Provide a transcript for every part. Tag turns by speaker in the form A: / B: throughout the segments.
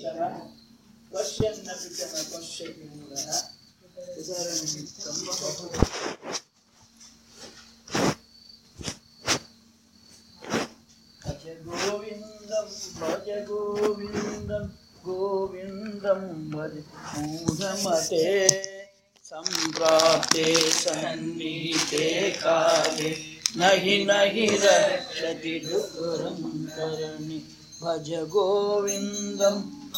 A: क्षण पश्यन्नपि च न पश्यति मूलः उदरनिमित्तं बहु भज गोविन्दं भज गोविन्दं गोविन्दं भज मूढमते सम्प्राप्ते सन्नीते काले नहि नहि रक्षति दुर्गुरं करणे भज गोविन्दं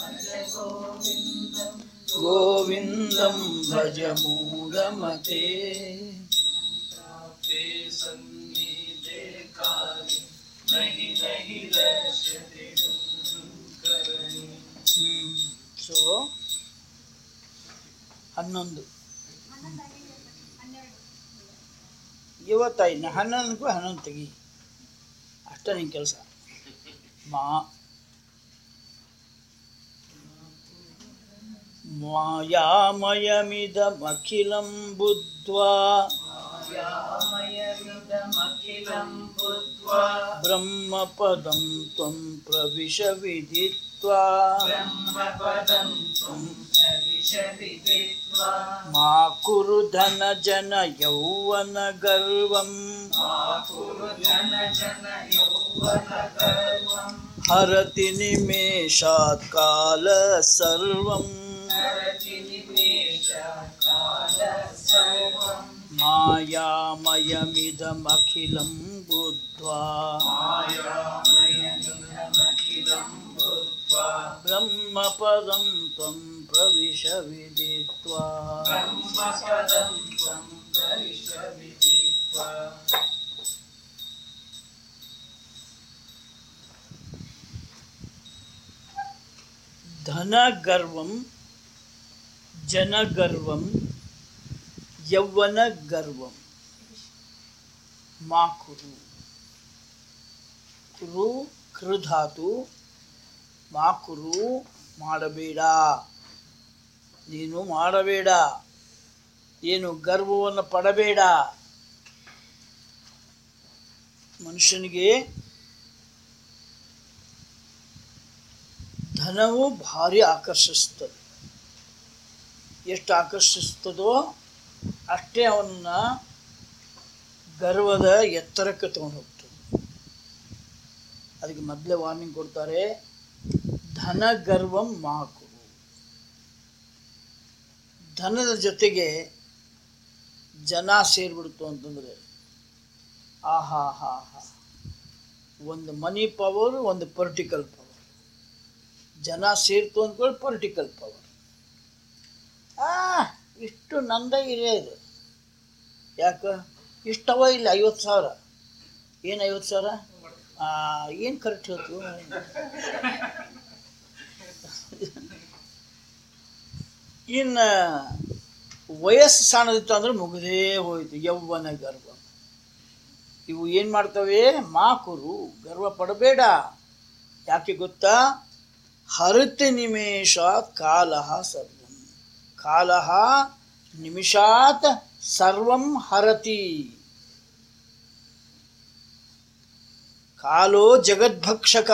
A: गोविन्दं भज मूढमते ಸೊ ಹನ್ನೊಂದು ಇವತ್ತೈದು ಹನ್ನೊಂದಕ್ಕೂ ಹನ್ನೊಂದು ತೆಗಿ ಅಷ್ಟ ನಿನ್ನ ಕೆಲಸ ಮಾ ಮಾಯಾಮಯಮಿದಮಖಿಲಂ ಬುದ್ಧ್ವಾ ಬ್ರಹ್ಮಪದಂ ತ್ವಂ ಪ್ರವಿಶ ವಿದಿತ್ವಾ ಮಾ ಕುರು ಧನ ಜನ ಯೌವನ ಗರ್ವಂ ಹರತಿ ನಿಮೇಷಾತ್ ಕಾಲ ಸರ್ವಂ ಮಾಯಾಮಯಮಿದಮಖಿಲಂ ಬುದ್ಧ್ವಾ ಬ್ರಹ್ಮಪದಂ ತ್ವಂ ಪ್ರವಿಶ ವಿದಿತ್ವಾ ಧನಗರ್ವಂ ಜನಗರ್ವಂ ಯೌವನ ಗರ್ವಂ ಮಾ ಕುರು ಕುರು ಕೃಧಾತು ಮಾ ಕುರು ಮಾಡಬೇಡ ನೀನು ಮಾಡಬೇಡ ಏನು ಗರ್ವವನ್ನು ಪಡಬೇಡ ಮನುಷ್ಯನಿಗೆ ಧನವು ಭಾರಿ ಆಕರ್ಷಿಸ್ತದೆ ಎಷ್ಟು ಆಕರ್ಷಿಸ್ತದೋ ಅಷ್ಟೇ ಅವನ್ನ ಗರ್ವದ ಎತ್ತರಕ್ಕೆ ತಗೊಂಡು ಹೋಗ್ತದೆ ಅದಕ್ಕೆ ಮೊದಲೇ ವಾರ್ನಿಂಗ್ ಕೊಡ್ತಾರೆ ಧನ ಗರ್ವಂ ಮಾಕು ಧನದ ಜೊತೆಗೆ ಜನ ಸೇರಿಬಿಡ್ತು ಅಂತಂದರೆ ಆಹಾ ಹಾ ಹಾ ಒಂದು ಮನಿ ಪವರ್ ಒಂದು ಪೊಲಿಟಿಕಲ್ ಪವರ್ ಜನ ಸೇರ್ತು ಅಂದ್ಕೊಳ್ಳಿ ಪೊಲಿಟಿಕಲ್ ಪವರ್ ಆ ಇಷ್ಟು ನಂದ ಇದೆ ಇದು ಯಾಕೆ ಇಷ್ಟವ ಇಲ್ಲ ಐವತ್ತು ಸಾವಿರ ಏನು ಐವತ್ತು ಸಾವಿರ ಏನು ಕರೆಕ್ಟ್ ಹೇಳ್ತು ಇನ್ನು ವಯಸ್ಸು ಸಣ್ಣದಿತ್ತು ಅಂದ್ರೆ ಮುಗದೇ ಹೋಯಿತು ಯೌವನ ಗರ್ವ ಇವು ಏನು ಮಾಡ್ತವೆ ಮಾಕುರು ಗರ್ವ ಪಡಬೇಡ ಯಾಕೆ ಗೊತ್ತಾ ಹರತಿ ನಿಮೇಷಾತ್ ಕಾಲಃ ಸರ್ವಂ ಕಾಲಃ ನಿಮಿಷಾತ್ ಸರ್ವಂ ಹರತಿ ಕಾಲೋ ಜಗದ್ಭಕ್ಷಕ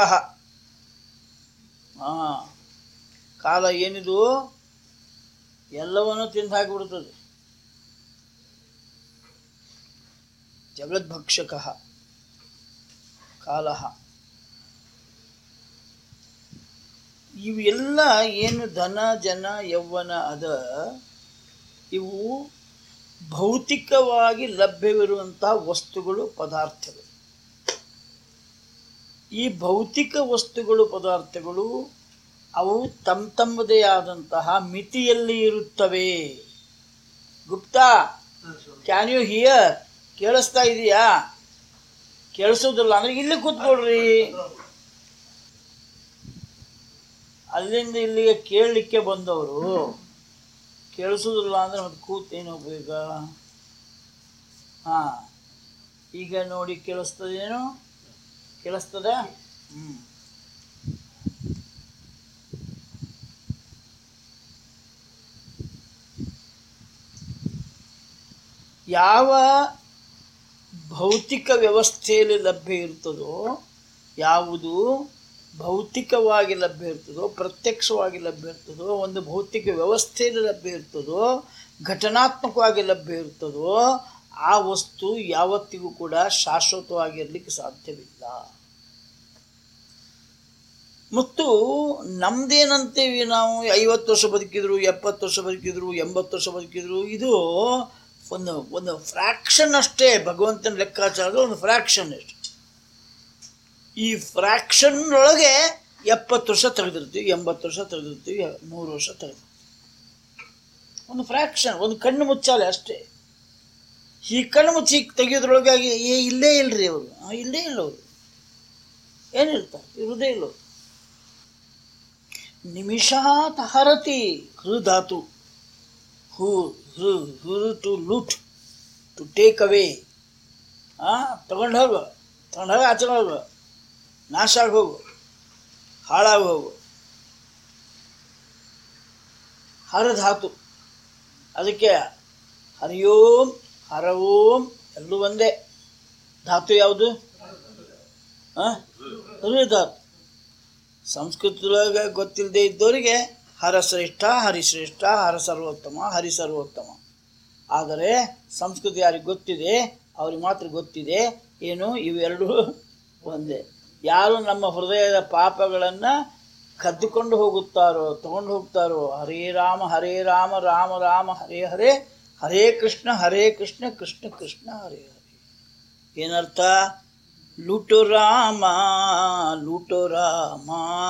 A: ಹಾ ಕಾಲ ಏನಿದು ಎಲ್ಲವನ್ನು ತಿಂದು ಹಾಕಿಬಿಡ್ತದೆ ಜಗದ್ಭಕ್ಷಕ ಕಾಲ ಇವೆಲ್ಲ ಏನು ಧನ ಜನ ಯೌವನ ಅದ ಇವು ಭೌತಿಕವಾಗಿ ಲಭ್ಯವಿರುವಂತಹ ವಸ್ತುಗಳು ಪದಾರ್ಥಗಳು ಈ ಭೌತಿಕ ವಸ್ತುಗಳು ಪದಾರ್ಥಗಳು ಅವು ತಮ್ಮ ತಮ್ಮದೇ ಆದಂತಹ ಮಿತಿಯಲ್ಲಿ ಇರುತ್ತವೆ ಗುಪ್ತಾ ಕ್ಯಾನ್ ಯು ಹಿಯರ್ ಕೇಳಿಸ್ತಾ ಇದೆಯಾ ಕೇಳಿಸೋದಿಲ್ಲ ಅಂದ್ರೆ ಇಲ್ಲಿ ಕೂತ್ಕೊಳ್ರಿ ಅಲ್ಲಿಂದ ಇಲ್ಲಿಗೆ ಕೇಳಲಿಕ್ಕೆ ಬಂದವರು ಕೇಳಿಸೋದಿಲ್ಲ ಅಂದ್ರೆ ಮತ್ತೆ ಕೂತ್ ಏನು ಉಪಯೋಗ ಹಾ ಈಗ ನೋಡಿ ಕೇಳಿಸ್ತದೇನು ಕೇಳಿಸ್ತದ ಹ್ಮ್ ಯಾವ ಭೌತಿಕ ವ್ಯವಸ್ಥೆಯಲ್ಲಿ ಲಭ್ಯ ಇರ್ತದೋ ಯಾವುದು ಭೌತಿಕವಾಗಿ ಲಭ್ಯ ಇರ್ತದೋ ಪ್ರತ್ಯಕ್ಷವಾಗಿ ಲಭ್ಯ ಇರ್ತದೋ ಒಂದು ಭೌತಿಕ ವ್ಯವಸ್ಥೆಯಲ್ಲಿ ಲಭ್ಯ ಇರ್ತದೋ ಘಟನಾತ್ಮಕವಾಗಿ ಲಭ್ಯ ಇರ್ತದೋ ಆ ವಸ್ತು ಯಾವತ್ತಿಗೂ ಕೂಡ ಶಾಶ್ವತವಾಗಿರಲಿಕ್ಕೆ ಸಾಧ್ಯವಿಲ್ಲ ಮತ್ತು ನಮ್ದೇನಂತೇವಿ ನಾವು ಐವತ್ತು ವರ್ಷ ಬದುಕಿದ್ರು ಎಪ್ಪತ್ತು ವರ್ಷ ಬದುಕಿದ್ರು ಎಂಬತ್ತು ವರ್ಷ ಬದುಕಿದ್ರು ಇದು ಒಂದು ಒಂದು ಫ್ರ್ಯಾಕ್ಷನ್ ಅಷ್ಟೇ ಭಗವಂತನ ಲೆಕ್ಕಾಚಾರದ ಒಂದು ಫ್ರ್ಯಾಕ್ಷನ್ ಅಷ್ಟೆ ಈ ಫ್ರ್ಯಾಕ್ಷನ್ ಒಳಗೆ ಎಪ್ಪತ್ತು ವರ್ಷ ತೆಗೆದಿರ್ತೀವಿ ಎಂಬತ್ತು ವರ್ಷ ತೆಗೆದಿರ್ತೀವಿ ನೂರು ವರ್ಷ ತೆಗೆದಿರ್ತೀವಿ ಒಂದು ಫ್ರ್ಯಾಕ್ಷನ್ ಒಂದು ಕಣ್ಣು ಮುಚ್ಚಾಲೆ ಅಷ್ಟೇ ಈ ಕಣ್ಣು ಮುಚ್ಚಿ ತೆಗೆಯೋದ್ರೊಳಗಾಗಿ ಏ ಇಲ್ಲೇ ಇಲ್ರಿ ಅವರು ಇಲ್ಲೇ ಇಲ್ಲ ಅವರು ಏನಿರ್ತಾರೆ ಇರುವುದೇ ಇಲ್ಲ ಅವ್ರು. ನಿಮಿಷಾತ್ ಹರತಿ ಹೃಧಾತು ಹೂ ಹೃ ಹೃ to loot to take away ಹಾಂ ತಗೊಂಡು ಹೋಗು ತಗೊಂಡು ಹೋಗಿ ಆಚೆ ಹೋಗು ನಾಶ ಆಗಿ ಹೋಗು ಹಾಳಾಗಿ ಹೋಗು ಹರಧಾತು ಅದಕ್ಕೆ ಹರಿಯೋಂ ಹರವೋಂ ಎಲ್ಲೂ ಒಂದೇ ಧಾತು ಯಾವುದು ಹಾಂ ಧಾತು ಸಂಸ್ಕೃತದೊಳಗೆ ಗೊತ್ತಿಲ್ಲದೆ ಇದ್ದವರಿಗೆ ಹರಶ್ರೇಷ್ಠ ಹರಿಶ್ರೇಷ್ಠ ಹರ ಸರ್ವೋತ್ತಮ ಹರಿ ಸರ್ವೋತ್ತಮ ಆದರೆ ಸಂಸ್ಕೃತಿ ಯಾರಿಗೆ ಗೊತ್ತಿದೆ ಅವ್ರಿಗೆ ಮಾತ್ರ ಗೊತ್ತಿದೆ ಏನು ಇವೆರಡು ಒಂದೇ ಯಾರು ನಮ್ಮ ಹೃದಯದ ಪಾಪಗಳನ್ನು ಕದ್ದುಕೊಂಡು ಹೋಗುತ್ತಾರೋ ತಗೊಂಡು ಹೋಗ್ತಾರೋ ಹರೇ ರಾಮ ಹರೇ ರಾಮ ರಾಮ ರಾಮ ಹರೇ ಹರೇ ಹರೇ ಕೃಷ್ಣ ಹರೇ ಕೃಷ್ಣ ಕೃಷ್ಣ ಕೃಷ್ಣ ಹರೇ ಹರೇ ಏನರ್ಥ ಲೂಟೋ ರಾಮ ಲೂಟೋ ರಾಮ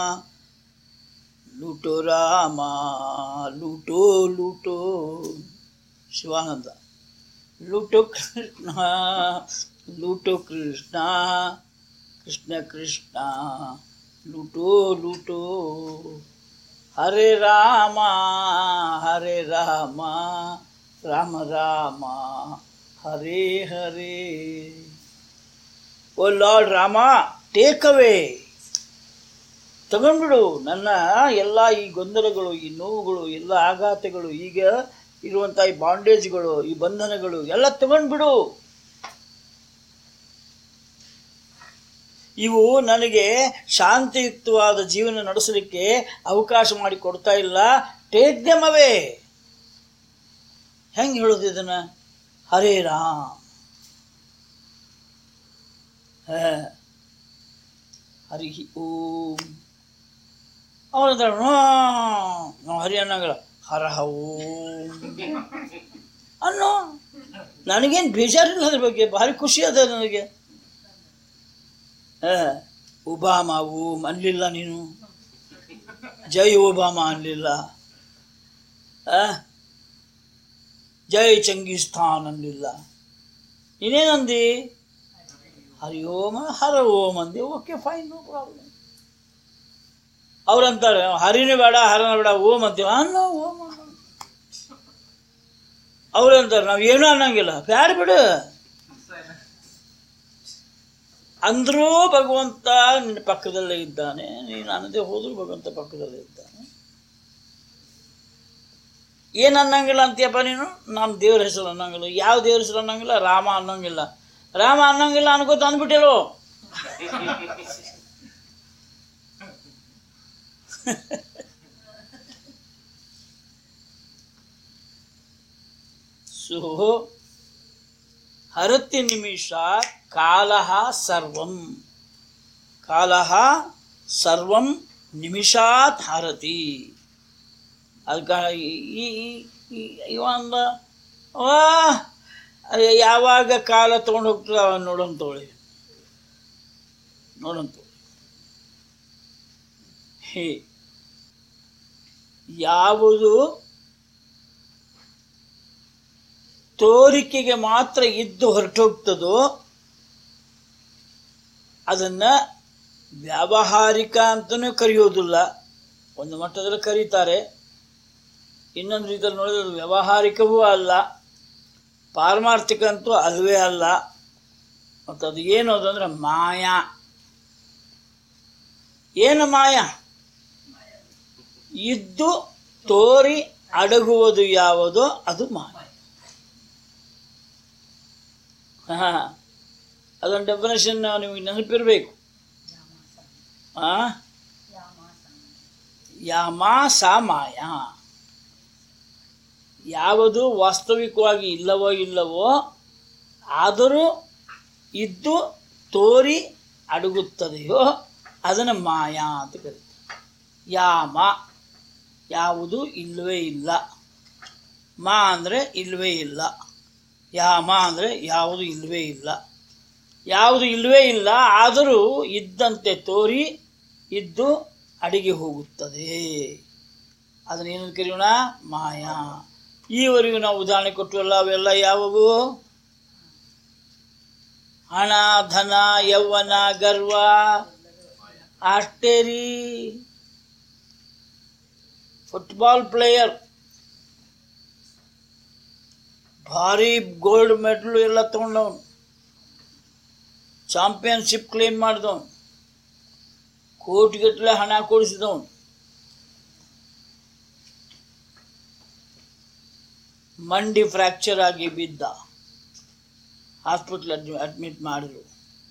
A: ಲೂಟೋ ರಾಮ ಲೂಟೋ ಲೂಟೋ ಶಿವಾನಂದ ಲೂಟೋ ಕೃಷ್ಣ ಲೂಟೋ ಕೃಷ್ಣ ಕೃಷ್ಣ ಕೃಷ್ಣ ಲೂಟೋ ಲೂಟೋ Hare Rama Hare Rama Rama Rama Hare Hare O lord Rama take away ತಗೊಂಡ್ಬಿಡು ನನ್ನ ಎಲ್ಲ ಈ ಗೊಂದಲಗಳು ಈ ನೋವುಗಳು ಎಲ್ಲ ಆಘಾತಗಳು ಈಗ ಇರುವಂಥ ಈ ಬಾಂಡೇಜ್ಗಳು ಈ ಬಂಧನಗಳು ಎಲ್ಲ ತಗೊಂಡ್ಬಿಡು ಇವು ನನಗೆ ಶಾಂತಿಯುಕ್ತವಾದ ಜೀವನ ನಡೆಸಲಿಕ್ಕೆ ಅವಕಾಶ ಮಾಡಿ ಕೊಡ್ತಾ ಇಲ್ಲ ಟೇಕ್ ದೆಮ್ ಅವೇ ಹೆಂಗೆ ಹೇಳೋದು ಇದನ್ನ ಹರೇ ರಾಮ್ ಹ. ಹರಿ ಓಂ ಅವನ ನಾವು ಹರಿ ಅನ್ನಂಗಿಲ್ಲ ಹರ ಓಂ ಅನ್ನೋ ನನಗೇನು ಬೇಜಾರಿಲ್ಲ ಅದ್ರ ಬಗ್ಗೆ ಭಾರಿ ಖುಷಿ ಅದ ನನಗೆ ಹ. ಒಬಾಮ ಓಂ ಅನ್ಲಿಲ್ಲ ನೀನು ಜೈ ಒಬಾಮ ಅನ್ಲಿಲ್ಲ ಆ? ಜೈ ಚಂಗಿಸ್ತಾನ್ ಅನ್ಲಿಲ್ಲ ನೀನೇನಂದಿ ಹರಿ ಓಂ ಹರ ಓಂ ಅಂದೆ ಓಕೆ ಫೈನ್ ನೋ ಪ್ರಾಬ್ಲಮ್ ಅವ್ರಂತಾರೆ ಹರಿನೂ ಬೇಡ ಹರನ ಬೇಡ ಓಂ ಅಂತೀವಿ ಅನ್ನೋ ಓಂ ಅನ್ನೋ. ಅವ್ರಂತಾರೆ ನಾವು ಏನೂ ಅನ್ನಂಗಿಲ್ಲ ಬ್ಯಾಡ ಬಿಡು ಅಂದ್ರೂ ಭಗವಂತ ನಿನ್ನ ಪಕ್ಕದಲ್ಲೇ ಇದ್ದಾನೆ ನೀನು ಅನ್ನದೇ ಹೋದ್ರೂ ಭಗವಂತ ಪಕ್ಕದಲ್ಲೇ ಇದ್ದಾನೆ ಏನು ಅನ್ನಂಗಿಲ್ಲ ಅಂತೀಯಪ್ಪ ನೀನು ನಾನು ದೇವ್ರ ಹೆಸರು ಅನ್ನಂಗಿಲ್ಲ ಯಾವ ದೇವ್ರ ಹೆಸರು ಅನ್ನಂಗಿಲ್ಲ ರಾಮ ಅನ್ನಂಗಿಲ್ಲ ರಾಮ ಅನ್ನಂಗಿಲ್ಲ ಅನ್ಕೋತ ಅಂದ್ಬಿಟ್ಟಿರೋ ಸೊ ಹರತಿ ನಿಮಿಷ ಕಾಲ ಸರ್ವಂ ಕಾಲ ಸರ್ವಂ ನಿಮಿಷಾತ್ ಹರತಿ ಅದಕ್ಕೆ ಈ ಈ- ಈ- ಇವ ಅಂದ ವಾ ಅಯ್ಯ, ಯಾವಾಗ ಕಾಲ ತೊಗೊಂಡು ಹೋಗ್ತದೆ ಅವ ನೋಡೋಣ ತಗೊಳ್ಳಿ ನೋಡೋಣ ತಗೊಳ್ಳಿ ಹೇ ಯಾವುದು ತೋರಿಕೆಗೆ ಮಾತ್ರ ಇದ್ದು ಹೊರಟೋಗ್ತದೋ ಅದನ್ನ ವ್ಯಾವಹಾರಿಕ ಅಂತಲೂ ಕರೆಯೋದಿಲ್ಲ ಒಂದು ಮಟ್ಟದಲ್ಲಿ ಕರೀತಾರೆ ಇನ್ನೊಂದು ರೀತಿಯಲ್ಲಿ ನೋಡಿದ್ರೆ ಅದು ವ್ಯಾವಹಾರಿಕವೂ ಅಲ್ಲ ಪಾರಮಾರ್ಥಿಕ ಅಂತೂ ಅಲ್ವೇ ಅಲ್ಲ ಮತ್ತು ಅದು ಏನು ಅದು ಅಂದರೆ ಮಾಯಾ ಏನು ಮಾಯಾ ಇದ್ದು ತೋರಿ ಅಡಗುವುದು ಯಾವುದೋ ಅದು ಮಾಯ ಹಾ ಅದೊಂದು ಡೆಫಿನೇಷನ್ ನಿಮಗೆ ನೆನಪಿರಬೇಕು ಆ ಯಾಮ ಸಾ ಮಾಯ ಯಾವುದು ವಾಸ್ತವಿಕವಾಗಿ ಇಲ್ಲವೋ ಇಲ್ಲವೋ ಆದರೂ ಇದ್ದು ತೋರಿ ಅಡಗುತ್ತದೆಯೋ ಅದನ್ನು ಮಾಯಾ ಅಂತ ಕರೀತಾರೆ ಯಾಮ ಯಾವುದು ಇಲ್ಲವೇ ಇಲ್ಲ ಮಾ ಅಂದರೆ ಇಲ್ಲವೇ ಇಲ್ಲ ಯಾಮ ಅಂದರೆ ಯಾವುದು ಇಲ್ಲವೇ ಇಲ್ಲ ಯಾವುದು ಇಲ್ಲವೇ ಇಲ್ಲ ಆದರೂ ಇದ್ದಂತೆ ತೋರಿ ಇದ್ದು ಅಡಿಗೆ ಹೋಗುತ್ತದೆ ಅದನ್ನೇನು ಕರೆಯೋಣ ಮಾಯಾ ಈವರೆಗೂ ನಾವು ಉದಾಹರಣೆ ಕೊಟ್ಟವಲ್ಲ ಅವೆಲ್ಲ ಯಾವುವು ಹಣ ಧನ ಯೌವನ ಗರ್ವ ಅಷ್ಟೇ ರೀ ಫುಟ್ಬಾಲ್ ಪ್ಲೇಯರ್ ಭಾರಿ ಗೋಲ್ಡ್ ಮೆಡಲ್ ಎಲ್ಲ ತಗೊಂಡವನು ಚಾಂಪಿಯನ್ಶಿಪ್ ಕ್ಲೇಮ್ ಮಾಡಿದವನು ಕೋಟಿಗಟ್ಟಲೆ ಹಣ ಕೊಡಿಸಿದವನು ಮಂಡಿ ಫ್ರ್ಯಾಕ್ಚರ್ ಆಗಿ ಬಿದ್ದ ಹಾಸ್ಪಿಟ್ಲ್ ಅಡ್ಮಿಟ್ ಮಾಡಿದ್ರು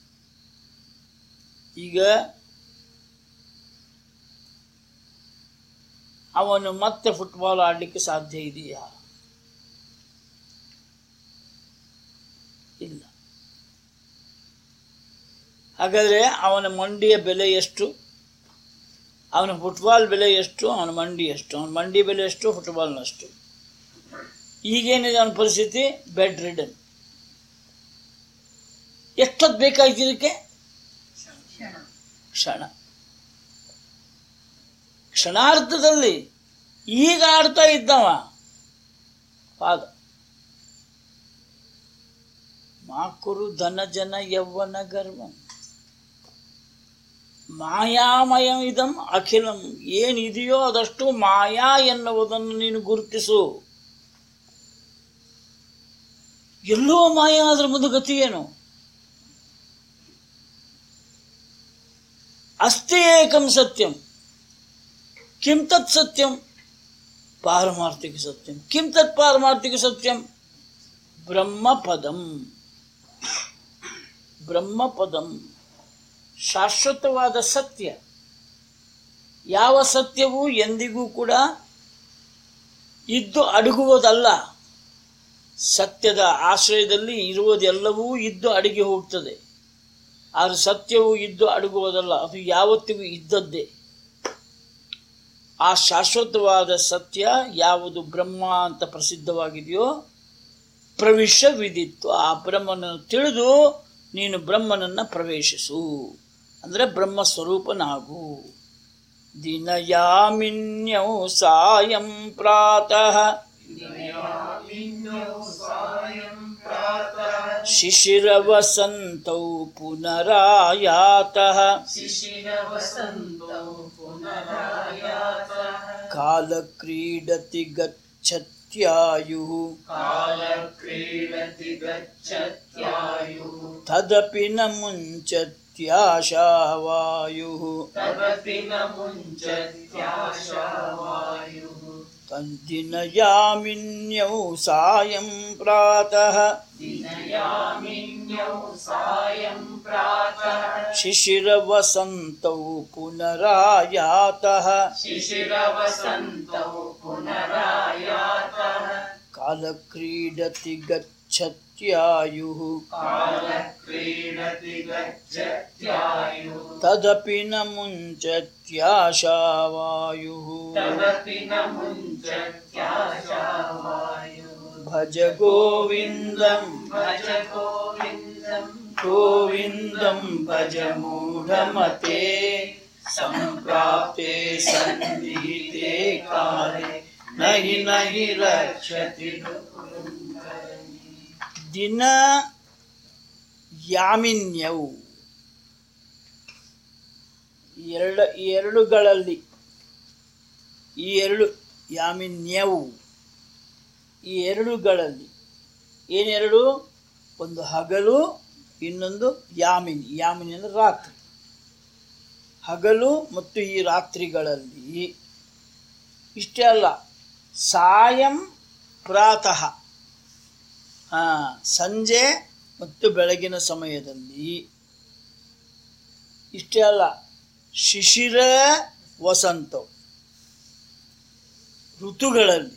A: ಈಗ ಅವನು ಮತ್ತೆ ಫುಟ್ಬಾಲ್ ಆಡಲಿಕ್ಕೆ ಸಾಧ್ಯ ಇದೆಯಾ ಇಲ್ಲ ಹಾಗಾದರೆ ಅವನ ಮಂಡಿಯ ಬೆಲೆ ಎಷ್ಟು ಅವನ ಫುಟ್ಬಾಲ್ ಬೆಲೆ ಎಷ್ಟು ಅವನ ಮಂಡಿ ಎಷ್ಟು ಅವನ ಮಂಡಿ ಬೆಲೆ ಎಷ್ಟು ಫುಟ್ಬಾಲ್ನಷ್ಟು ಈಗೇನಿದೆ ಅವನ ಪರಿಸ್ಥಿತಿ ಬೆಡ್ ರಿಡನ್ ಎಷ್ಟೊತ್ತು ಬೇಕಾಯ್ತು ಇದಕ್ಕೆ ಕ್ಷಣ ಕ್ಷಣಾರ್ಧದಲ್ಲಿ ಈಗ ಆಡ್ತಾ ಇದ್ದವ ಪಾದ ಮಾಕುರು ಧನ ಜನ ಯೌವನ ಗರ್ವ ಮಾಯಾಮಯ ಇದಂ ಅಖಿಲಂ ಏನಿದೆಯೋ ಅದಷ್ಟು ಮಾಯಾ ಎನ್ನುವುದನ್ನು ನೀನು ಗುರುತಿಸು ಎಲ್ಲೋ ಮಾಯಾ ಅದರ ಮುಂದೆ ಗತಿ ಏನು ಅಸ್ತಿ ಏಕಂ ಸತ್ಯಂ ಕಿಂ ತತ್ ಸತ್ಯಂ ಪಾರಮಾರ್ಥಿಕ ಸತ್ಯಂ ಕಿಂ ತತ್ ಪಾರಮಾರ್ಥಿಕ ಸತ್ಯಂ ಬ್ರಹ್ಮಪದಂ ಬ್ರಹ್ಮಪದಂ ಶಾಶ್ವತವಾದ ಸತ್ಯ ಯಾವ ಸತ್ಯವೂ ಎಂದಿಗೂ ಕೂಡ ಇದ್ದು ಅಡಗುವುದಲ್ಲ ಸತ್ಯದ ಆಶ್ರಯದಲ್ಲಿ ಇರುವುದೆಲ್ಲವೂ ಇದ್ದು ಅಡಗಿ ಹೋಗ್ತದೆ ಆದರೆ ಸತ್ಯವು ಇದ್ದು ಅಡಗುವುದಲ್ಲ ಅದು ಯಾವತ್ತಿಗೂ ಇದ್ದದ್ದೇ ಆ ಶಾಶ್ವತವಾದ ಸತ್ಯ ಯಾವುದು ಬ್ರಹ್ಮ ಅಂತ ಪ್ರಸಿದ್ಧವಾಗಿದೆಯೋ ಪ್ರವಿಶ ವಿದಿತ್ತು ಆ ಬ್ರಹ್ಮನನ್ನು ತಿಳಿದು ನೀನು ಬ್ರಹ್ಮನನ್ನು ಪ್ರವೇಶಿಸು ಅಂದರೆ ಬ್ರಹ್ಮ ಸ್ವರೂಪನಾಗು ದಿನಯಾಮಿನ್ಯೌ ಸಾಯಂ ಪ್ರಾತಃ ಶಿಶಿರವಸಂತೌ ಪುನರಾಯಾತಃ ಕಾಲಕ್ರೀಡತಿ ಗಚ್ಚತ್ಯಾಯುಃ ತದಪಿ ನ ಮುಂಚತ್ಯಾಶಾವಾಯುಃ ತದ್ದಿನಯಾಮಿನ್ಯೌ ಸಾಯಂ ಪ್ರಾತಃ ಶಿಶಿರವಸಂತೌ ಪುನರಾಯಾತಃ ಕಾಲಕ್ರೀಡತಿ ಗಚ್ಚತ್ಯಾಯುಃ ತದಪಿ ನ ಮುಂಚತ್ಯಾಶಾವಾಯುಃ ಭಜ ಗೋವಿಂದಂ ಗೋವಿಂದಂ ಭಜ ಮೂಢಮತೆ ಸಂಪ್ರಾಪ್ತೆ ಸನ್ನಿಹಿತೆ ಕಾಲೇ ನಹಿ ನಹಿ ರಕ್ಷತಿ ದಿನ ಯಾಮಿನ್ಯವು ಎರಡು ಈ ಎರಡುಗಳಲ್ಲಿ ಈ ಎರಡು ಯಾಮಿನ್ಯವು ಈ ಎರಡುಗಳಲ್ಲಿ ಏನೆರಡು ಒಂದು ಹಗಲು ಇನ್ನೊಂದು ಯಾಮಿನಿ ಯಾಮಿನಿ ಅಂದರೆ ರಾತ್ರಿ ಹಗಲು ಮತ್ತು ಈ ರಾತ್ರಿಗಳಲ್ಲಿ ಇಷ್ಟೇ ಅಲ್ಲ ಸಾಯಂ ಪ್ರಾತಃ ಆ, ಸಂಜೆ ಮತ್ತು ಬೆಳಗಿನ ಸಮಯದಲ್ಲಿ ಇಷ್ಟೇ ಅಲ್ಲ ಶಿಶಿರ ವಸಂತ ಋತುಗಳಲ್ಲಿ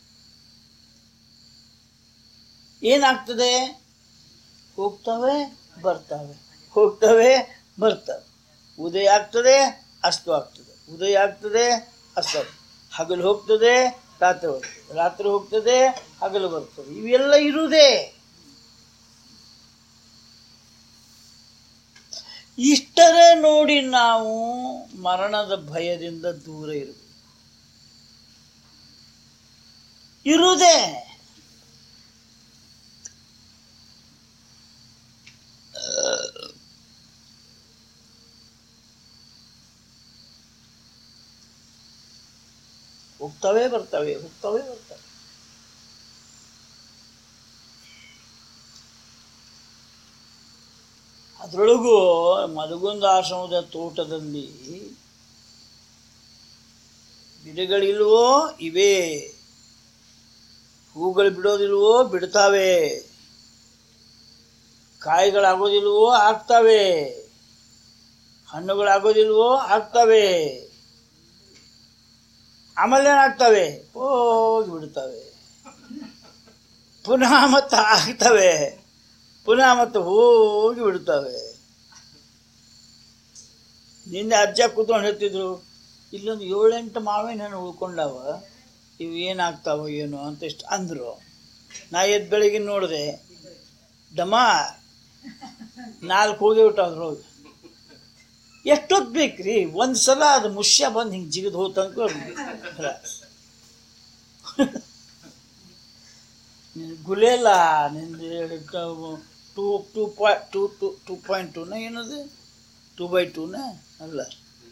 A: ಏನಾಗ್ತದೆ ಹೋಗ್ತವೆ ಬರ್ತವೆ ಹೋಗ್ತವೆ ಬರ್ತವೆ ಉದಯ ಆಗ್ತದೆ ಅಸ್ತು ಆಗ್ತದೆ ಉದಯ ಆಗ್ತದೆ ಅಸ್ತ ಆಗ್ತದೆ. ಹಗಲು ಹೋಗ್ತದೆ ರಾತ್ರಿ ಹೋಗ್ತದೆ ರಾತ್ರಿ ಹೋಗ್ತದೆ ಹಗಲು ಬರ್ತದೆ ಇವೆಲ್ಲ ಇರುವುದೇ ಇಷ್ಟರೇ ನೋಡಿ ನಾವು ಮರಣದ ಭಯದಿಂದ ದೂರ ಇರಬೇಕು ಇರುವುದೇ ಹೋಗ್ತವೆ ಬರ್ತವೆ ಹೋಗ್ತವೆ ಬರ್ತವೆ ಅದರೊಳಗೂ ಮಲಗುಂದ ಆಶ್ರಮದ ತೋಟದಲ್ಲಿ ಗಿಡಗಳಿಲ್ವೋ ಇವೆ ಹೂಗಳು ಬಿಡೋದಿಲ್ವೋ ಬಿಡ್ತಾವೆ ಕಾಯಿಗಳಾಗೋದಿಲ್ವೋ ಆಗ್ತವೆ ಹಣ್ಣುಗಳಾಗೋದಿಲ್ವೋ ಆಗ್ತವೆ ಆಮೇಲೆ ಏನಾಗ್ತವೆ ಹೋಗಿ ಬಿಡ್ತವೆ ಪುನಃ ಮತ್ತೆ ಆಗ್ತವೆ ಪುನಃ ಮತ್ತೆ ಹೋಗಿ ಬಿಡ್ತವೆ ನಿನ್ನೆ ಅಜ್ಜ ಕೂತ್ಕೊಂಡು ಹೇಳ್ತಿದ್ರು ಇಲ್ಲೊಂದು ಏಳೆಂಟು ಮಾವಿನ ಹಣ್ಣು ಉಳ್ಕೊಂಡವ ಇವು ಏನಾಗ್ತಾವ ಏನು ಅಂತ ಇಷ್ಟು ಅಂದರು ನಾ ಎದ್ದು ಬೆಳಿಗ್ಗೆ ನೋಡಿದೆ ಡಮ ನಾಲ್ಕು ಹೋಗಿ ಬಿಟ್ಟು ಅದ್ರೊಳಗೆ ಎಷ್ಟೊತ್ತು ಬೇಕ್ರಿ ಒಂದು ಸಲ ಅದು ಮುಷ್ಯ ಬಂದು ಹಿಂಗೆ ಜಿಗಿದು ಹೋತಂಕ ಗುಲೇಲ ನಿಂದು ಟೂ ಟೂ ಪಾಯ್ ಟೂ ಟು ಟೂ ಪಾಯಿಂಟ್ ಟೂನ ಏನದು ಟೂ ಬೈ ಟೂನ ಅಲ್ಲ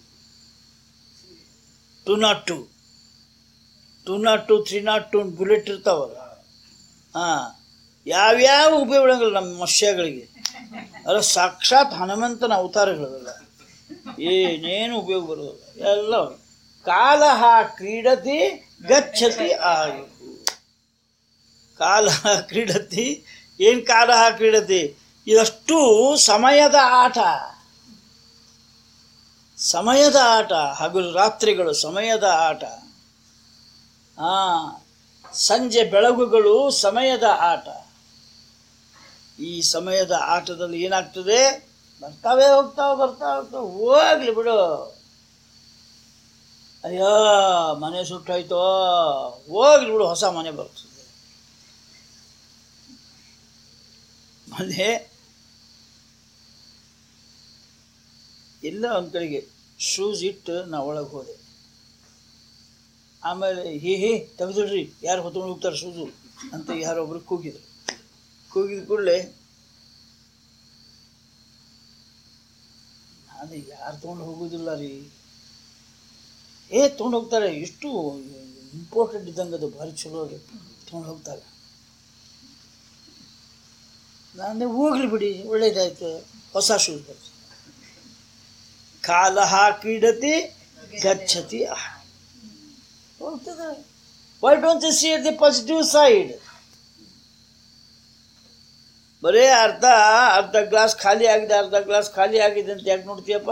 A: two nought two two nought two three nought two bullet ಇರ್ತಾವಲ್ಲ ಹಾಂ ಯಾವ್ಯಾವ ಉಪಯೋಗ ಬೀಳಂಗಿಲ್ಲ ನಮ್ಮ ಮತ್ಸ್ಯಗಳಿಗೆ ಅಲ್ಲ ಸಾಕ್ಷಾತ್ ಹನುಮಂತನ ಅವತಾರಗಳಲ್ಲ ಏನೇನು ಉಪಯೋಗ ಬರೋದಿಲ್ಲ ಎಲ್ಲ ಕಾಲಹ ಕ್ರೀಡತಿ ಗಚ್ಚತಿ ಆಯು ಕಾಲ ಕ್ರೀಡತಿ ಏನು ಕಾಲಹ ಕ್ರೀಡತಿ ಇದಷ್ಟು ಸಮಯದ ಆಟ ಸಮಯದ ಆಟ ಹಗಲು ರಾತ್ರಿಗಳು ಸಮಯದ ಆಟ ಆ ಸಂಜೆ ಬೆಳಗುಗಳು ಸಮಯದ ಆಟ ಈ ಸಮಯದ ಆಟದಲ್ಲಿ ಏನಾಗ್ತದೆ ಬರ್ತಾವೆ ಹೋಗ್ತಾವೆ ಬರ್ತಾವೆ ಹೋಗ್ತಾವೆ ಹೋಗ್ಲಿ ಬಿಡು ಅಯ್ಯೋ ಮನೆ ಸುಟ್ಟೋಯ್ತೋ ಹೋಗ್ಲಿ ಬಿಡು ಹೊಸ ಮನೆ ಬರ್ತದೆ ಮನೆ ಎಲ್ಲ ಒಂದು ಕಡೆಗೆ ಶೂಸ್ ಇಟ್ಟು ನಾ ಒಳಗೆ ಹೋದೆ ಆಮೇಲೆ ಹೇ ಹೇ ತೆಗೆದಿಡ್ರಿ ಯಾರು ಹೊತ್ಕೊಂಡು ಹೋಗ್ತಾರೆ ಶೂಸು ಅಂತ ಯಾರೊಬ್ರು ಕೂಗಿದ್ರು ಕೂಗಿದ ಕೂಡಲೇ ನಾನು ಯಾರು ತೊಗೊಂಡು ಹೋಗೋದಿಲ್ಲ ರೀ ಏ ತೊಗೊಂಡು ಹೋಗ್ತಾರೆ ಎಷ್ಟು ಇಂಪಾರ್ಟೆಂಟ್ ಇದ್ದಂಗೆ ಅದು ಭಾರಿ ಚಲೋ ಅದು ತೊಗೊಂಡು ಹೋಗ್ತಾರೆ ನಾನು ಹೋಗ್ಲಿ ಬಿಡಿ ಒಳ್ಳೇದಾಯ್ತು ಹೊಸ ಶೂಸ್ ಬರ್ತದೆ ಕಾಲಹ ಕ್ರೀಡತಿ ಗಚ್ಚತಿ ಅಹ. ಹೋಗ್ತದೆ why don't you see the positive side ಬರೇ ಅರ್ಧ ಅರ್ಧ ಗ್ಲಾಸ್ ಖಾಲಿ ಆಗಿದೆ ಅರ್ಧ ಗ್ಲಾಸ್ ಖಾಲಿ ಆಗಿದೆ ಅಂತ ಯಾಕೆ ನೋಡ್ತೀಯಪ್ಪ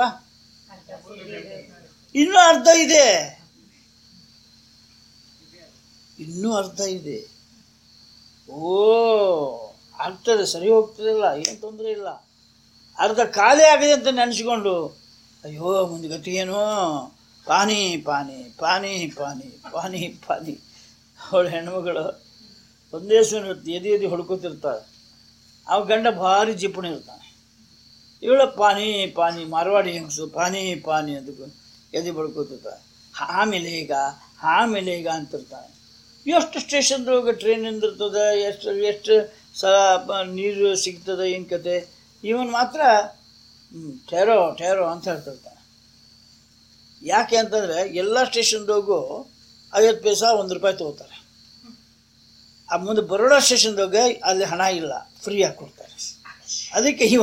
A: ಇನ್ನೂ ಅರ್ಧ ಇದೆ ಇನ್ನೂ ಅರ್ಧ ಇದೆ ಓ ಆಗ್ತದೆ ಸರಿ ಹೋಗ್ತದಿಲ್ಲ ಏನು ತೊಂದರೆ ಇಲ್ಲ ಅರ್ಧ ಖಾಲಿ ಆಗಿದೆ ಅಂತ ನೆನೆಸ್ಕೊಂಡು ಅಯ್ಯೋ ಮುಂದೆ ಗತಿ ಏನು ಪಾನಿ ಪಾನಿ ಪಾನಿ ಪಾನಿ ಪಾನಿ ಪಾನಿ ಅವಳು ಹೆಣ್ಮಗಳು ಒಂದೇ ಸುಮ್ಮನೆ ಎದೆ ಎದೆ ಹೊಡ್ಕೊತಿರ್ತಾಳೆ ಅವ ಗಂಡ ಭಾರಿ ಜಿಪುಣ ಇರ್ತಾನೆ ಇವಳ ಪಾನಿ ಪಾನಿ ಮಾರವಾಡಿ ಹೆಂಗಸು ಪಾನಿ ಪಾನಿ ಅಂತ ಎದೆ ಬಡ್ಕೋತಿರ್ತಾಳೆ ಆಮೇಲೆ ಈಗ ಆಮೇಲೆ ಈಗ ಅಂತಿರ್ತಾನೆ ಎಷ್ಟು ಸ್ಟೇಷನ್ದೊಳಗೆ ಟ್ರೈನ್ ನಿಂದಿರ್ತದೆ ಎಷ್ಟು ಎಷ್ಟು ಸಲ ಪ- ನೀರು ಸಿಗ್ತದೆ ಏನು ಕತೆ ಇವನ್ ಮಾತ್ರ ಹ್ಮ್, ಟೇರೋ ಟೇರೋ ಅಂತ ಹೇಳ್ತಿರ್ತಾನೆ ಯಾಕೆ ಅಂತಂದರೆ ಎಲ್ಲ ಸ್ಟೇಷನ್ದಾಗೂ ಐವತ್ತು ಪೈಸಾ ಒಂದು ರೂಪಾಯಿ ತೊಗೋತಾರೆ ಆ ಮುಂದೆ ಬರೋಡಾ ಸ್ಟೇಷನ್ದಾಗ ಅಲ್ಲಿ ಹಣ ಇಲ್ಲ ಫ್ರೀಯಾಗಿ ಕೊಡ್ತಾರೆ ಅದಕ್ಕೆ ಇವ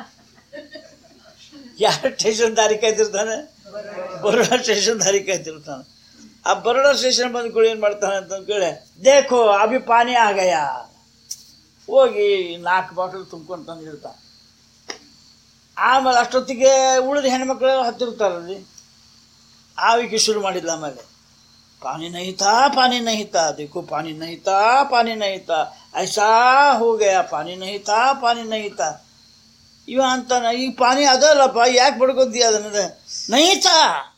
A: ಯಾರು ಸ್ಟೇಷನ್ ದಾರಿ ಕಾಯ್ತಿರ್ತಾನೆ ಬರೋಡಾ ಸ್ಟೇಷನ್ ದಾರಿ ಕಾಯ್ತಿರ್ತಾನೆ ಆ ಬರೋಡಾ ಸ್ಟೇಷನ್ ಬಂದ ಕೂಡ ಏನು ಮಾಡ್ತಾನೆ ಅಂತ ಕೇಳಿ ದೇಖೋ ಅಭಿ ಪಾನಿ ಆಗಯ ಹೋಗಿ ನಾಲ್ಕು ಬಾಟಲ್ ತುಂಬ್ಕೊಂಡು ತಂದಿರ್ತಾನೆ ಆಮೇಲೆ ಅಷ್ಟೊತ್ತಿಗೆ ಉಳಿದ ಹೆಣ್ಮಕ್ಳು ಹತ್ತಿರ್ತಾರಲ್ಲಿ ಆವಿಕೆ ಶುರು ಮಾಡಿದ್ಲ ಆಮೇಲೆ पानी नहीं था पानी नहीं था देखो पानी नहीं था पानी नहीं था ऐसा हो गया पानी नहीं था पानी नहीं था ಇವ ಅಂತಾನ ಈ ಪಾನಿ ಅದಲ್ಲಪ್ಪ ಯಾಕೆ ಬಡ್ಕೊತೀಯ ಅದನ್ನ ನೈತಾ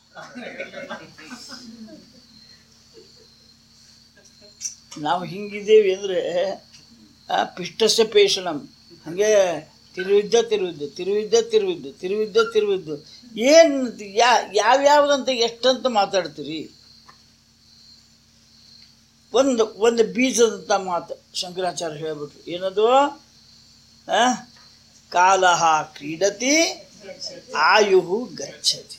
A: ನಾವು ಹಿಂಗಿದ್ದೇವೆ ಅಂದರೆ ಪಿಷ್ಟಸ್ಯ ಪೇಷಣಂ ಹಾಗೆ ತಿರುವಿದ್ದ ತಿರುವಿದ್ದು ತಿರುವಿದ್ದ ತಿರುವಿದ್ದು ತಿರುವಿದ್ದ ತಿರುವಿದ್ದು ಏನು ಯಾ ಯಾವ್ಯಾವ್ದಂತ ಎಷ್ಟಂತ ಮಾತಾಡ್ತೀರಿ ಒಂದು ಒಂದು ಬೀಜದಂಥ ಮಾತು ಶಂಕರಾಚಾರ್ಯ ಹೇಳ್ಬಿಟ್ರು ಏನದು ಆ? ಕಾಲಹ ಕ್ರೀಡತಿ ಆಯು ಗಚ್ಚತಿ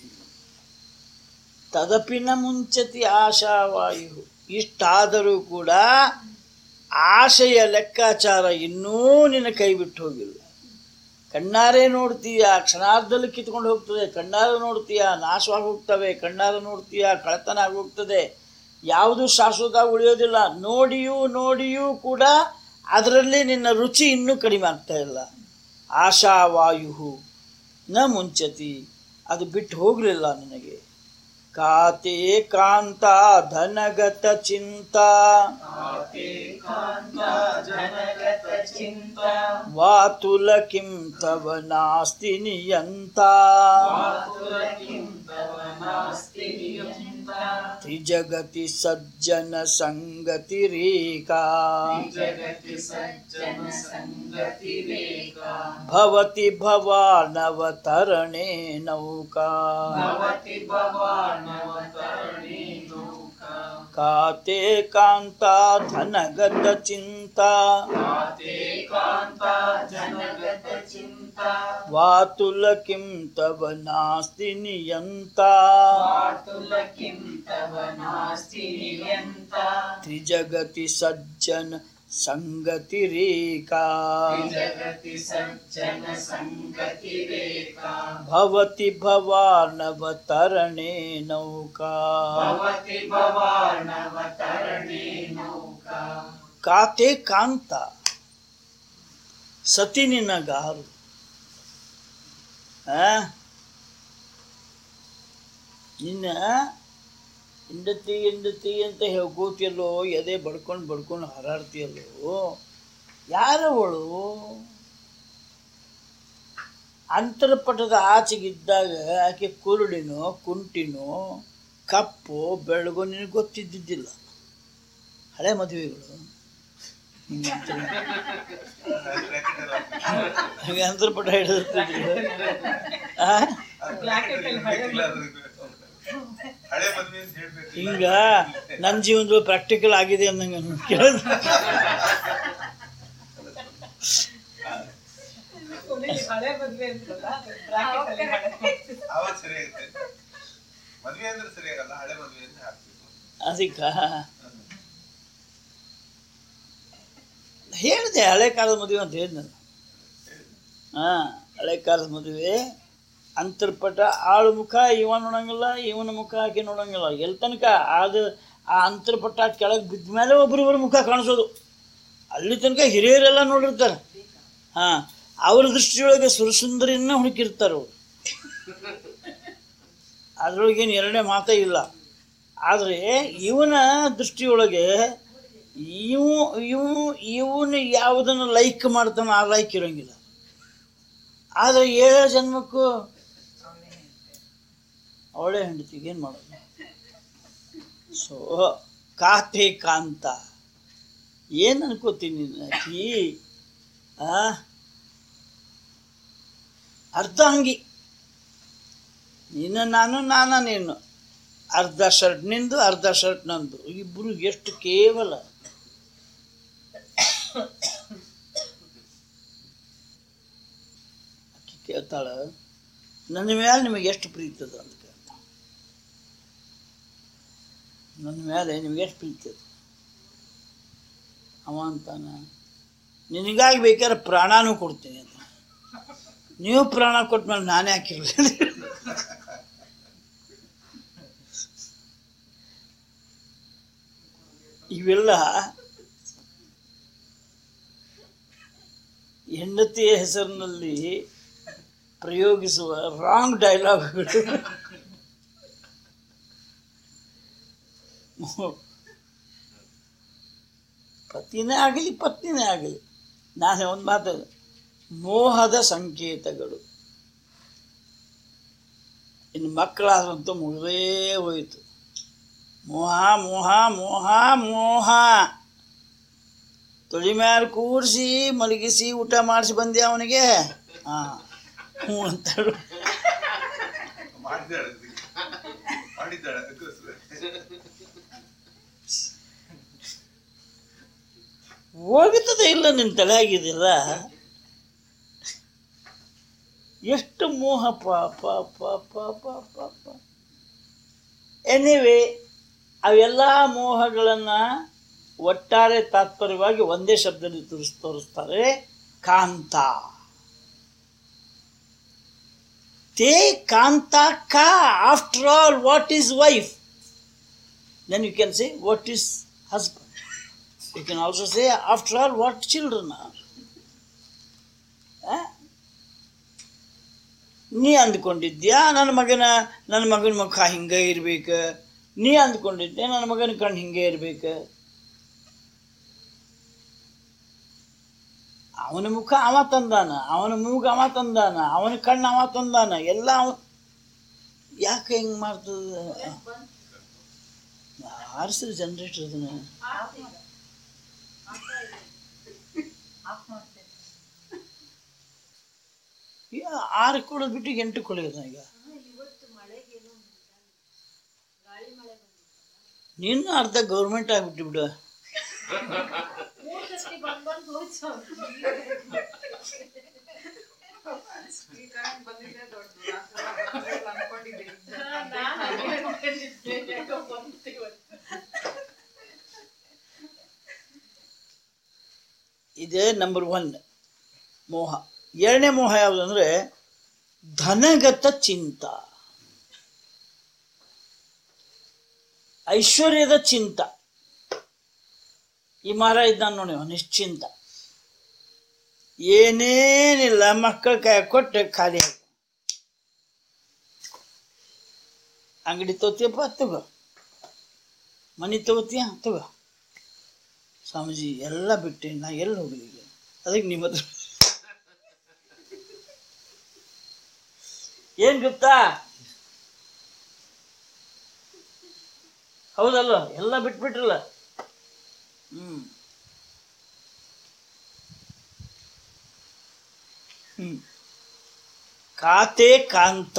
A: ತದಪಿನ ಮುಂಚತಿ ಆಶಾವಾಯು ಇಷ್ಟಾದರೂ ಕೂಡ ಆಶೆಯ ಲೆಕ್ಕಾಚಾರ ಇನ್ನೂ ನಿನ್ನ ಕೈ ಬಿಟ್ಟು ಹೋಗಿಲ್ಲ ಕಣ್ಣಾರೆ ನೋಡ್ತೀಯ ಕ್ಷಣಾರ್ಧದಲ್ಲಿ ಕಿತ್ಕೊಂಡು ಹೋಗ್ತದೆ ಕಣ್ಣಾರೆ ನೋಡ್ತೀಯ ನಾಶವಾಗಿ ಹೋಗ್ತವೆ ಕಣ್ಣಾರೆ ನೋಡ್ತೀಯ ಕಳತನ ಆಗೋಗ್ತದೆ ಯಾವುದು ಶಾಶ್ವತ ಉಳಿಯೋದಿಲ್ಲ ನೋಡಿಯೂ ನೋಡಿಯೂ ಕೂಡ ಅದರಲ್ಲಿ ನಿನ್ನ ರುಚಿ ಇನ್ನೂ ಕಡಿಮೆ ಆಗ್ತಾ ಇಲ್ಲ ಆಶಾವಾಯು ನ ಮುಂಚತಿ ಅದು ಬಿಟ್ಟು ಹೋಗಲಿಲ್ಲ ನಿನಗೆ ಕಾತೆ ಕಾಂತ ಧನಗತ ಚಿಂತಾ ವಾತುಲ ಕಿಂ ತವ ನಾಸ್ತಿ ನಿಯಂತ ತ್ರಿಜಗತಿ ಸಜ್ಜನ ಸಂಗತಿರೇಕಾ ಭವತಿ ಭವಾನವತರಣೆ ನೌಕಾ ಕಾತೆ ಕಾಂತ ಧನಗತ ಚಿಂತಾ ವಾತುಲ ಕಿಂ ತವ ನಾಸ್ತಿ ನಿಯಂತ ತ್ರಿಜಗತಿ ಸಜ್ಜನ ಸಂಗತಿರೇಕಾ ಭವತಿ ಭವಾನವತರಣೆ ನೌಕಾ ಕಾತೆ ಕಾಂತ ಸತಿ ನಿನ್ನ ಗಾರು ಆ? ನಿನ್ನ ಹೆಂಡತಿ ಹೆಂಡತಿ ಅಂತ ಹೇಳ್ಕೋತಿಯಲ್ಲೋ ಎದೆ ಬಡ್ಕೊಂಡು ಬಡ್ಕೊಂಡು ಹಾರಾಡ್ತೀಯಲ್ಲೋ ಯಾರವಳು ಅಂತರಪಟದ ಆಚೆಗಿದ್ದಾಗ ಆಕೆ ಕುರುಡಿನೋ ಕುಂಟಿನೋ ಕಪ್ಪು ಬೆಳಗು ನಿನಗೆ ಗೊತ್ತಿದ್ದಿದ್ದಿಲ್ಲ ಹಳೆ ಮದುವೆಗಳು ಹಿಂಗಂತ ಹಾಗೆ ಅಂತರಪಟ ಹಿಡಿದಿರ್ತಿದ್ರು ಆ?
B: ಹಳೆ ಮದ್ವೆ ಅಂತ ಹೇಳ್ಬೇಕು
A: ಹಿಂಗ ನನ್ನ ಜೀವನದಲ್ಲಿ ಪ್ರಾಕ್ಟಿಕಲ್ ಆಗಿದೆ ಅಂದಂಗೆ ಕೇಳಿದ
B: ಅವಾಗ ಸರಿಯಾಗುತ್ತೆ ಮದ್ವೆ ಅಂದ್ರೆ ಸರಿಯಾಗಲ್ಲ ಹಳೆ ಮದ್ವೆ ಅಂತ ಹಾಕ್ಬೇಕು
A: ಅದಕ್ಕೆ ಹೇಳಿದೆ ಹಳೆ ಕಾಲದ ಮದುವೆ ಅಂತ ಹೇಳಿದ್ನಲ್ಲ ಹಾಂ ಹಳೆ ಕಾಲದ ಮದುವೆ ಅಂತರ್ಪಟ ಆಳು ಮುಖ ಇವ ನೋಡಂಗಿಲ್ಲ ಇವನ ಮುಖ ಆಕೆ ನೋಡಂಗಿಲ್ಲ ಎಲ್ಲಿ ತನಕ ಅದು ಆ ಅಂತರ್ಪಟ ಕೆಳಗೆ ಬಿದ್ದ ಮೇಲೆ ಒಬ್ರಿಬ್ಬರ ಮುಖ ಕಾಣಿಸೋದು ಅಲ್ಲಿ ತನಕ ಹಿರಿಯರೆಲ್ಲ ನೋಡಿರ್ತಾರೆ ಹಾಂ ಅವ್ರ ದೃಷ್ಟಿಯೊಳಗೆ ಸುರಸುಂದರಿಯನ್ನ ಹುಡುಕಿರ್ತಾರೆ ಅವರು ಅದರೊಳಗೇನು ಎರಡನೇ ಮಾತೇ ಇಲ್ಲ ಆದರೆ ಇವನ ದೃಷ್ಟಿಯೊಳಗೆ ಇವು ಇವು ಇವನು ಯಾವುದನ್ನು ಲೈಕ್ ಮಾಡ್ತಾನೋ ಆ ಲೈಕ್ ಇರೋಂಗಿಲ್ಲ ಆದರೆ ಏಳು ಜನ್ಮಕ್ಕೂ ಅವಳೇ ಹೆಂಡತಿಗೆ ಏನು ಮಾಡೋದು ಸೊ ಕಾತೆ ಕಾಂತ ಏನು ಅನ್ಕೋತೀನಿ ಆಕಿ ಆ ಅರ್ಧಾಂಗಿ ನೀನು ನಾನು ನಾನ ನೀನು ಅರ್ಧ ಶರ್ಟ್ ನಿಂದು ಅರ್ಧ ಶರ್ಟ್ ನಂದು ಇಬ್ಬರು ಎಷ್ಟು ಕೇವಲ ಆಕಿ ಕೇಳ್ತಾಳ ನನ್ನ ಮೇಲೆ ನಿಮಗೆ ಎಷ್ಟು ಪ್ರೀತಿ ಅದ ಅಂತ ಕೇಳ್ತಾಳ ನನ್ನ ಮೇಲೆ ನಿಮಗೆ ಎಷ್ಟು ಪ್ರೀತಿ ಅದ ಅವ ಅಂತಾನ ನಿನಗಾಗಿ ಬೇಕಾದ್ರೆ ಪ್ರಾಣನೂ ಕೊಡ್ತೀನಿ ಅಂತ ನೀವು ಪ್ರಾಣ ಕೊಟ್ಟ ಮೇಲೆ ನಾನೇ ಹಾಕಿರಲಿಲ್ಲ ಇವೆಲ್ಲ ಹೆಂಡತಿಯ ಹೆಸರಿನಲ್ಲಿ ಪ್ರಯೋಗಿಸುವ ರಾಂಗ್ ಡೈಲಾಗ್ಗಳು ಪತಿನೇ ಆಗಲಿ ಪತ್ನಿನೇ ಆಗಲಿ ನಾನು ಒಂದು ಮಾತು ಮೋಹದ ಸಂಕೇತಗಳು ಇನ್ನು ಮಕ್ಕಳಾದ್ರಂತೂ ಮುಗಿದೇ ಹೋಯಿತು ಮೋಹ ಮೋಹ ಮೋಹ ಮೋಹ ತೊಳಿ ಮ್ಯಾಲ ಕೂರಿಸಿ ಮಲಗಿಸಿ ಊಟ ಮಾಡಿಸಿ ಬಂದೆ ಅವನಿಗೆ ಹಾಂ ಹ್ಞೂ ಅಂತಾಳು
B: ಮಾಡಿದ್ದಾಳೆ ಅದಕ್ಕೆ. ಮಾಡಿದ್ದಾಳೆ ಅದಕ್ಕೋಸ್ಕರ
A: ಹೋಗುತ್ತದೆ ಇಲ್ಲ ನಿನ್ನ ತಲೆಯಾಗಿದಿಲ್ಲ ಎಷ್ಟು ಮೋಹ ಪಾಪ ಪಾಪ ಪಾಪ ಪಾಪ ಎನಿವೆ ಅವೆಲ್ಲ ಮೋಹಗಳನ್ನು ಒಟ್ಟಾರೆ ತಾತ್ಪರ್ಯವಾಗಿ ಒಂದೇ ಶಬ್ದದಲ್ಲಿ ತೋರಿಸ್ ತೋರಿಸ್ತಾರೆ ಕಾಂತ ತೇ ಕಾಂತ ಕಾ after all what is wife then you can say what is husband you can also say after all what children are ಆ? ನೀ ಅಂದ್ಕೊಂಡಿದ್ಯಾ ನನ್ನ ಮಗನ ನನ್ನ ಮಗನ ಮುಖ ಹಿಂಗೆ ಇರ್ಬೇಕು ನೀ ಅಂದ್ಕೊಂಡಿದ್ದೆ ನನ್ನ ಮಗನ ಕಣ್ಣು ಹಿಂಗೆ ಇರ್ಬೇಕು ಅವನ ಮುಖ ಅವ ತಂದಾನ ಅವನ ಮೂಗು ಅವ ತಂದಾನ ಅವನ ಕಣ್ಣು ಅವ ತಂದಾನ ಎಲ್ಲ ಅವ ಯಾಕೆ ಹಿಂಗೆ ಮಾಡ್ತದ ಆರಿಸಿದ ಜನ್ರೇಟರ್ ಅದನ್ನ ಈಗ ಆರು ಕೊಡೋದು ಬಿಟ್ಟು ಎಂಟು ಕೊಡೋದು ಈಗ ನೀನು ಅರ್ಧ ಗೌರ್ಮೆಂಟ್ ಆಗಿಬಿಟ್ಟು ಬಿಡು ಇದೇ ನಂಬರ್ ಒನ್ ಮೋಹ ಎರಡನೇ ಮೋಹ ಯಾವುದು ಅಂದರೆ ಧನಗತ ಚಿಂತ ಐಶ್ವರ್ಯದ ಚಿಂತ ಈ ಮರ ಇದ್ದಾನೆ ನೋಡಿ ಅವ್ನು ನಿಶ್ಚಿಂತ ಏನೇನಿಲ್ಲ ಮಕ್ಕಳ ಕೈ ಕೊಟ್ಟು ಖಾಲಿ ಆಗ ಅಂಗಡಿ ತಗೋತೀಯಪ್ಪ ತಗೋ ಮನೆ ತಗೋತೀಯ ತಗೋ ಸ್ವಾಮೀಜಿ ಎಲ್ಲ ಬಿಟ್ಟೆ ನಾ ಎಲ್ಲಿ ಹೋಗಲಿ ಈಗ ಅದಕ್ಕೆ ನಿಮ್ಮ ಹತ್ರ ಏನ್ ಗೊತ್ತಾ ಹೌದಲ್ಲ ಎಲ್ಲ ಬಿಟ್ಬಿಟ್ರಲ್ಲ ಹ್ಮ್ ಹ್ಮ್ ಖಾತೆ ಕಾಂತ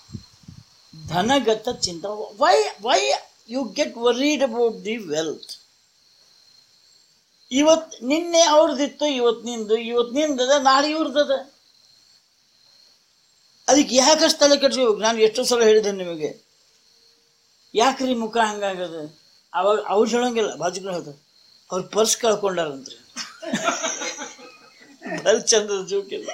A: ಧನಗತ ಚಿಂತ why why you get worried about the wealth ಇವತ್ ನಿನ್ನೆ ಅವ್ರದ್ದಿತ್ತು ಇವತ್ತು ನಿಂದು ಇವತ್ತು ನಿಂದದ ನಾಳೆ ಇವ್ರದದ ಅದಕ್ಕೆ ಯಾಕಷ್ಟು ತಲೆ ಕೆಡ್ಸ್ಕೋಬೇಕು ನಾನು ಎಷ್ಟೋ ಸಲ ಹೇಳಿದೆ ನಿಮಗೆ ಯಾಕ್ರಿ ಮುಖ ಹಂಗಾಗದ ಅವಾಗ ಅವ್ರು ಹೇಳಂಗಿಲ್ಲ ಬಾಜುಗಳು ಹೇಳ್ತಾರೆ ಅವ್ರು ಪರ್ಸ್ ಕಳ್ಕೊಂಡಾರಂತ್ರಿ ಬಲ್ ಚಂದದ ಜೋಕಿಲ್ಲ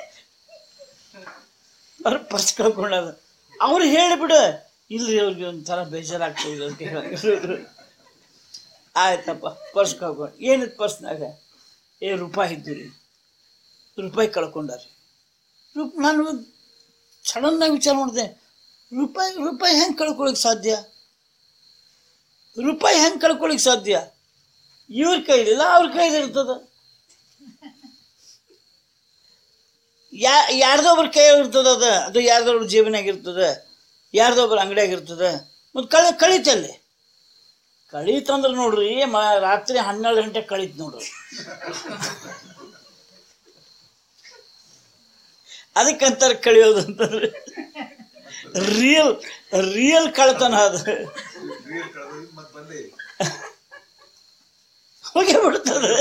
A: ಅವ್ರು ಪರ್ಸ್ ಕಳ್ಕೊಂಡಾರ ಅವ್ರು ಹೇಳಿಬಿಡು ಇಲ್ರಿ ಅವ್ರಿಗೆ ಒಂಥರ ಬೇಜಾರಾಗ್ತದೆ ಅದಕ್ಕೆ ಹೇಳಂಗಿಲ್ಲ ಆಯ್ತಪ್ಪ ಪರ್ಸ್ ಕಳ್ಕೊಂಡು ಏನಿತ್ತು ಪರ್ಸ್ನಾಗ ಏ ರೂಪಾಯಿ ಇದ್ದು ರೀ ರೂಪಾಯಿ ಕಳ್ಕೊಂಡಾರಿ ರೂಪ್ ನಾನು ಸಡನ್ನಾಗಿ ವಿಚಾರ ಮಾಡಿದೆ ರೂಪಾಯಿ ರೂಪಾಯಿ ಹೆಂಗೆ ಕಳ್ಕೊಳಕ್ಕೆ ಸಾಧ್ಯ ರೂಪಾಯಿ ಹೆಂಗೆ ಕಳ್ಕೊಳಕ್ಕೆ ಸಾಧ್ಯ ಇವ್ರ ಕೈಲಿಲ್ಲ ಅವ್ರ ಕೈಲಿ ಇರ್ತದ ಯಾ ಯಾರ್ದೊಬ್ರ ಕೈ ಇರ್ತದ ಅದು ಅದು ಯಾರ್ದೊಬ್ರ ಜೇಬಿನಾಗ ಇರ್ತದೆ ಯಾರ್ದೊಬ್ರ ಅಂಗಡಿಯಾಗ ಇರ್ತದೆ ಮತ್ತು ಕಳಿ ಕಳೀತಲ್ಲಿ ಕಳೀತಂದ್ರೆ ನೋಡ್ರಿ ಮ ರಾತ್ರಿ ಹನ್ನೆರಡು ಗಂಟೆ ಕಳೀತು ನೋಡ್ರಿ ಅದಕ್ಕಂತಾರೆ ಕಳಿಯೋದು ಅಂತಂದ್ರೆ ರಿಯಲ್ ರಿಯಲ್ ಕಳ್ತನ ಅದು
B: ರೀಲ್ ಕಳೆದು ಮತ್ತೆ ಬಂದೆ
A: ಹೋಗೇ ಬಿಡ್ತದೆ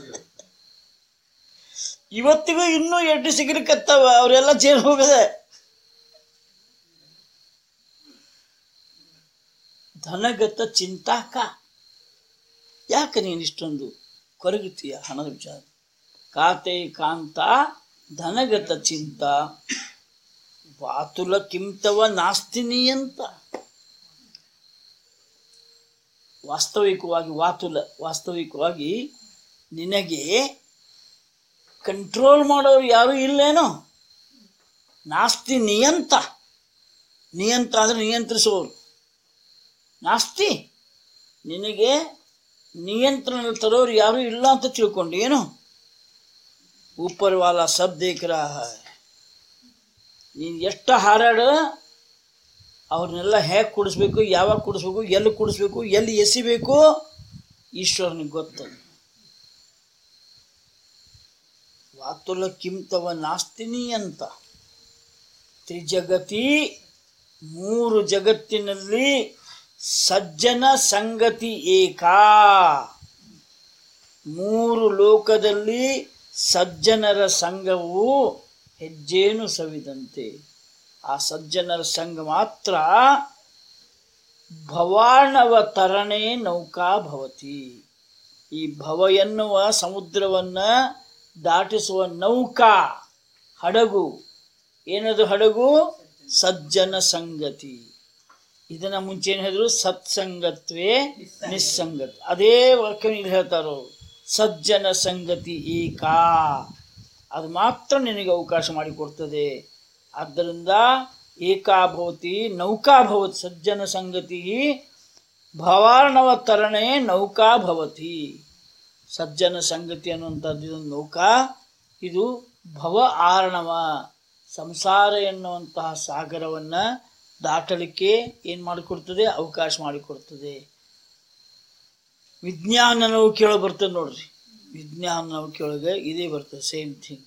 A: ಇವತ್ತಿಗೂ ಇನ್ನೂ ಎಡ್ಡು ಸಿಗಲಿಕ್ಕತ್ತಾವ ಅವರೆಲ್ಲ ಜೈಲು ಹೋಗದೆ ಧನಗತ ಚಿಂತಾಕ ಯಾಕೆ ನೀನು ಇಷ್ಟೊಂದು ಕೊರಗುತ್ತೀಯ ಹಣದ ವಿಚಾರ ಖಾತೆ ಕಾಂತ ಧನಗತ ಚಿಂತ ವಾತುಲ ಕಿಂತವ ನಾಸ್ತಿನಿ ಅಂತ ವಾಸ್ತವಿಕವಾಗಿ ವಾತುಲ ವಾಸ್ತವಿಕವಾಗಿ ನಿನಗೆ ಕಂಟ್ರೋಲ್ ಮಾಡೋರು ಯಾರೂ ಇಲ್ಲೇನೋ ನಾಸ್ತಿ ನಿಯಂತ ನಿಯಂತ ಅಂದರೆ ನಿಯಂತ್ರಿಸೋರು ನಾಸ್ತಿ ನಿನಗೆ ನಿಯಂತ್ರಣ ತರೋರು ಯಾರೂ ಇಲ್ಲ ಅಂತ ತಿಳ್ಕೊಂಡು ಏನು ऊपर वाला सब देख रहा है ನೀನು ಎಷ್ಟು ಹಾರಾಡು ಅವ್ರನ್ನೆಲ್ಲ ಹೇಗೆ ಕುಡಿಸ್ಬೇಕು ಯಾವಾಗ ಕುಡಿಸ್ಬೇಕು ಎಲ್ಲಿ ಕುಡಿಸ್ಬೇಕು ಎಲ್ಲಿ ಎಸಿಬೇಕು ಈಶ್ವರನಿಗೆ ಗೊತ್ತದು ವಾತುಲ ಕಿಂತವ ನಾಸ್ತಿನಿ ಅಂತ ತ್ರಿಜಗತಿ ಮೂರು ಜಗತ್ತಿನಲ್ಲಿ ಸಜ್ಜನ ಸಂಗತಿ ಏಕಾ ಮೂರು ಲೋಕದಲ್ಲಿ ಸಜ್ಜನರ ಸಂಘವು ಹೆಜ್ಜೇನು ಸವಿದಂತೆ ಆ ಸಜ್ಜನರ ಸಂಘ ಮಾತ್ರ ಭವಾಣವ ತರಣೆ ನೌಕಾ ಭವತಿ ಈ ಭವ ಎನ್ನುವ ಸಮುದ್ರವನ್ನ ದಾಟಿಸುವ ನೌಕಾ ಹಡಗು ಏನದು ಹಡಗು ಸಜ್ಜನ ಸಂಗತಿ ಇದನ್ನ ಮುಂಚೆ ಏನು ಹೇಳಿದ್ರು ಸತ್ಸಂಗತ್ವೇ ನಿಸ್ಸಂಗತ್ ಅದೇ ವಾಕ್ಯ ಇಲ್ಲಿ ಹೇಳ್ತಾರೋ ಸಜ್ಜನ ಸಂಗತಿ ಏಕಾ ಅದು ಮಾತ್ರ ನಿನಗೆ ಅವಕಾಶ ಮಾಡಿಕೊಡ್ತದೆ ಆದ್ದರಿಂದ ಏಕಾ ಭವತಿ ನೌಕಾ ಭವತಿ ಸಜ್ಜನ ಸಂಗತಿ ಭವಾರ್ಣವ ತರಣೆ ನೌಕಾ ಭವತಿ ಸಜ್ಜನ ಸಂಗತಿ ಅನ್ನುವಂಥದ್ದು ಇದೊಂದು ನೌಕಾ ಇದು ಭವ ಆರ್ಣವ ಸಂಸಾರ ಎನ್ನುವಂತಹ ಸಾಗರವನ್ನು ದಾಟಲಿಕ್ಕೆ ಏನು ಮಾಡಿಕೊಡ್ತದೆ ಅವಕಾಶ ಮಾಡಿಕೊಡ್ತದೆ ವಿಜ್ಞಾನ ನೌಕೆ ಒಳಗೆ ಬರ್ತದೆ ನೋಡ್ರಿ ವಿಜ್ಞಾನ ನೌಕೆ ಒಳಗೆ ಇದೇ ಬರ್ತದೆ ಸೇಮ್ ಥಿಂಗ್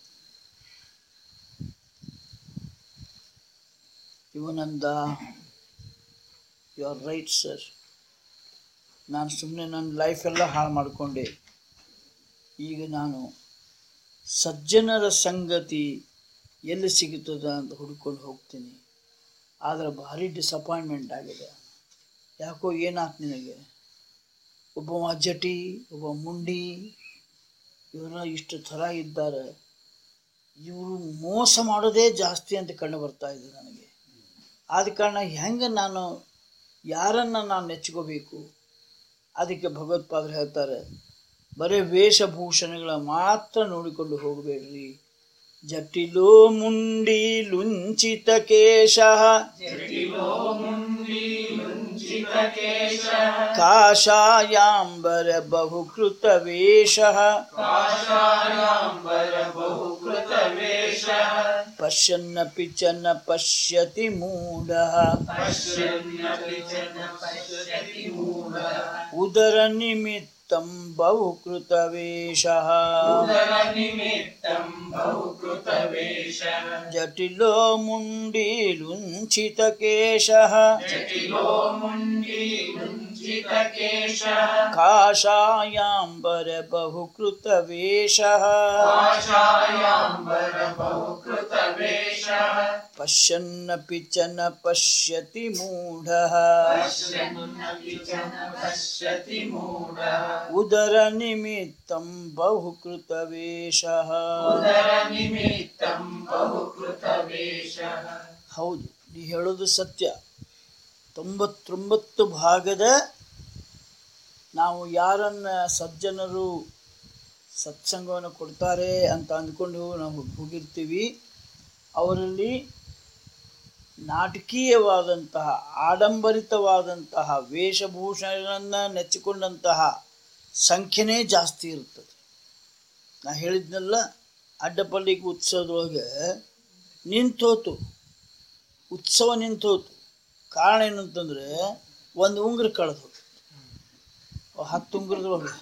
A: ಇವನಂದ ಯು ಆರ್ ರೈಟ್ ಸರ್ ನಾನು ಸುಮ್ಮನೆ ನನ್ನ ಲೈಫೆಲ್ಲ ಹಾಳು ಮಾಡಿಕೊಂಡೆ ಈಗ ನಾನು ಸಜ್ಜನರ ಸಂಗತಿ ಎಲ್ಲಿ ಸಿಗುತ್ತದ ಅಂತ ಹುಡ್ಕೊಂಡು ಹೋಗ್ತೀನಿ ಆದರೆ ಭಾರಿ ಡಿಸಪಾಯಿಂಟ್ಮೆಂಟ್ ಆಗಿದೆ ಯಾಕೋ ಏನಾಯ್ತು ನಿನಗೆ ಒಬ್ಬ ಜಟಿ ಒಬ್ಬ ಮುಂಡಿ ಇವರೆಲ್ಲ ಇಷ್ಟು ಥರ ಇದ್ದಾರೆ ಇವರು ಮೋಸ ಮಾಡೋದೇ ಜಾಸ್ತಿ ಅಂತ ಕಂಡು ಬರ್ತಾ ಇದೆ ನನಗೆ ಆದ ಕಾರಣ ಹೆಂಗೆ ನಾನು ಯಾರನ್ನು ನಾನು ನೆಚ್ಕೋಬೇಕು ಅದಕ್ಕೆ ಭಗವತ್ಪಾದರು ಹೇಳ್ತಾರೆ ಬರೀ ವೇಷಭೂಷಣಗಳ ಮಾತ್ರ ನೋಡಿಕೊಂಡು ಹೋಗಬೇಡ್ರಿ ಜಟಿಲೋ ಮುಂಡಿ ಲುಂಚಿತ ಕೇಶ ಕಾಷಾಯಾಂಬರ ಬಹುಕೃತ ವೇಷ ಪಶ್ಯನ್ನಪಿ ಚ ನ ಪಶ್ಯತಿ ಮೂಢ ಉದರ ನಿಮಿತ್ತಂ ಬಹುಕೃತ ವೇಷ ಜಟಿಲೋ ಮುಂಡಿ ಲುಂಚಿತ ಕೇಶ ಕಾಷಾಯಾಂಬರ ಬಹುಕೃತ ವೇಷ ಪಶ್ಯನ್ನಪಿ ಚ ನ ಪಶ್ಯತಿ ಮೂಢ ಉದರ ನಿಮಿತ್ತಂ ಬಹುಕೃತ ವೇಷ ಹೌದು ನೀ ಹೇಳೋದು ಸತ್ಯ ತೊಂಬತ್ತೊಂಬತ್ತು ಭಾಗದ ನಾವು ಯಾರನ್ನ ಸಜ್ಜನರು ಸತ್ಸಂಗವನ್ನು ಕೊಡ್ತಾರೆ ಅಂತ ಅಂದ್ಕೊಂಡು ನಾವು ಹೋಗಿರ್ತೀವಿ ಅವರಲ್ಲಿ ನಾಟಕೀಯವಾದಂತಹ ಆಡಂಬರಿತವಾದಂತಹ ವೇಷಭೂಷಣಗಳನ್ನು ನೆಚ್ಚಿಕೊಂಡಂತಹ ಸಂಖ್ಯೆನೇ ಜಾಸ್ತಿ ಇರ್ತದೆ ನಾ ಹೇಳಿದ್ನಲ್ಲ ಅಡ್ಡಪಲ್ಲಿಗೆ ಉತ್ಸವದೊಳಗೆ ನಿಂತೋತು ಉತ್ಸವ ನಿಂತೋತು ಕಾರಣ ಏನಂತಂದ್ರೆ ಒಂದು ಉಂಗುರ ಕಳೆದು ಹೋಗಿತ್ತು ಹತ್ತು ಉಂಗುರದೊಳಗೆ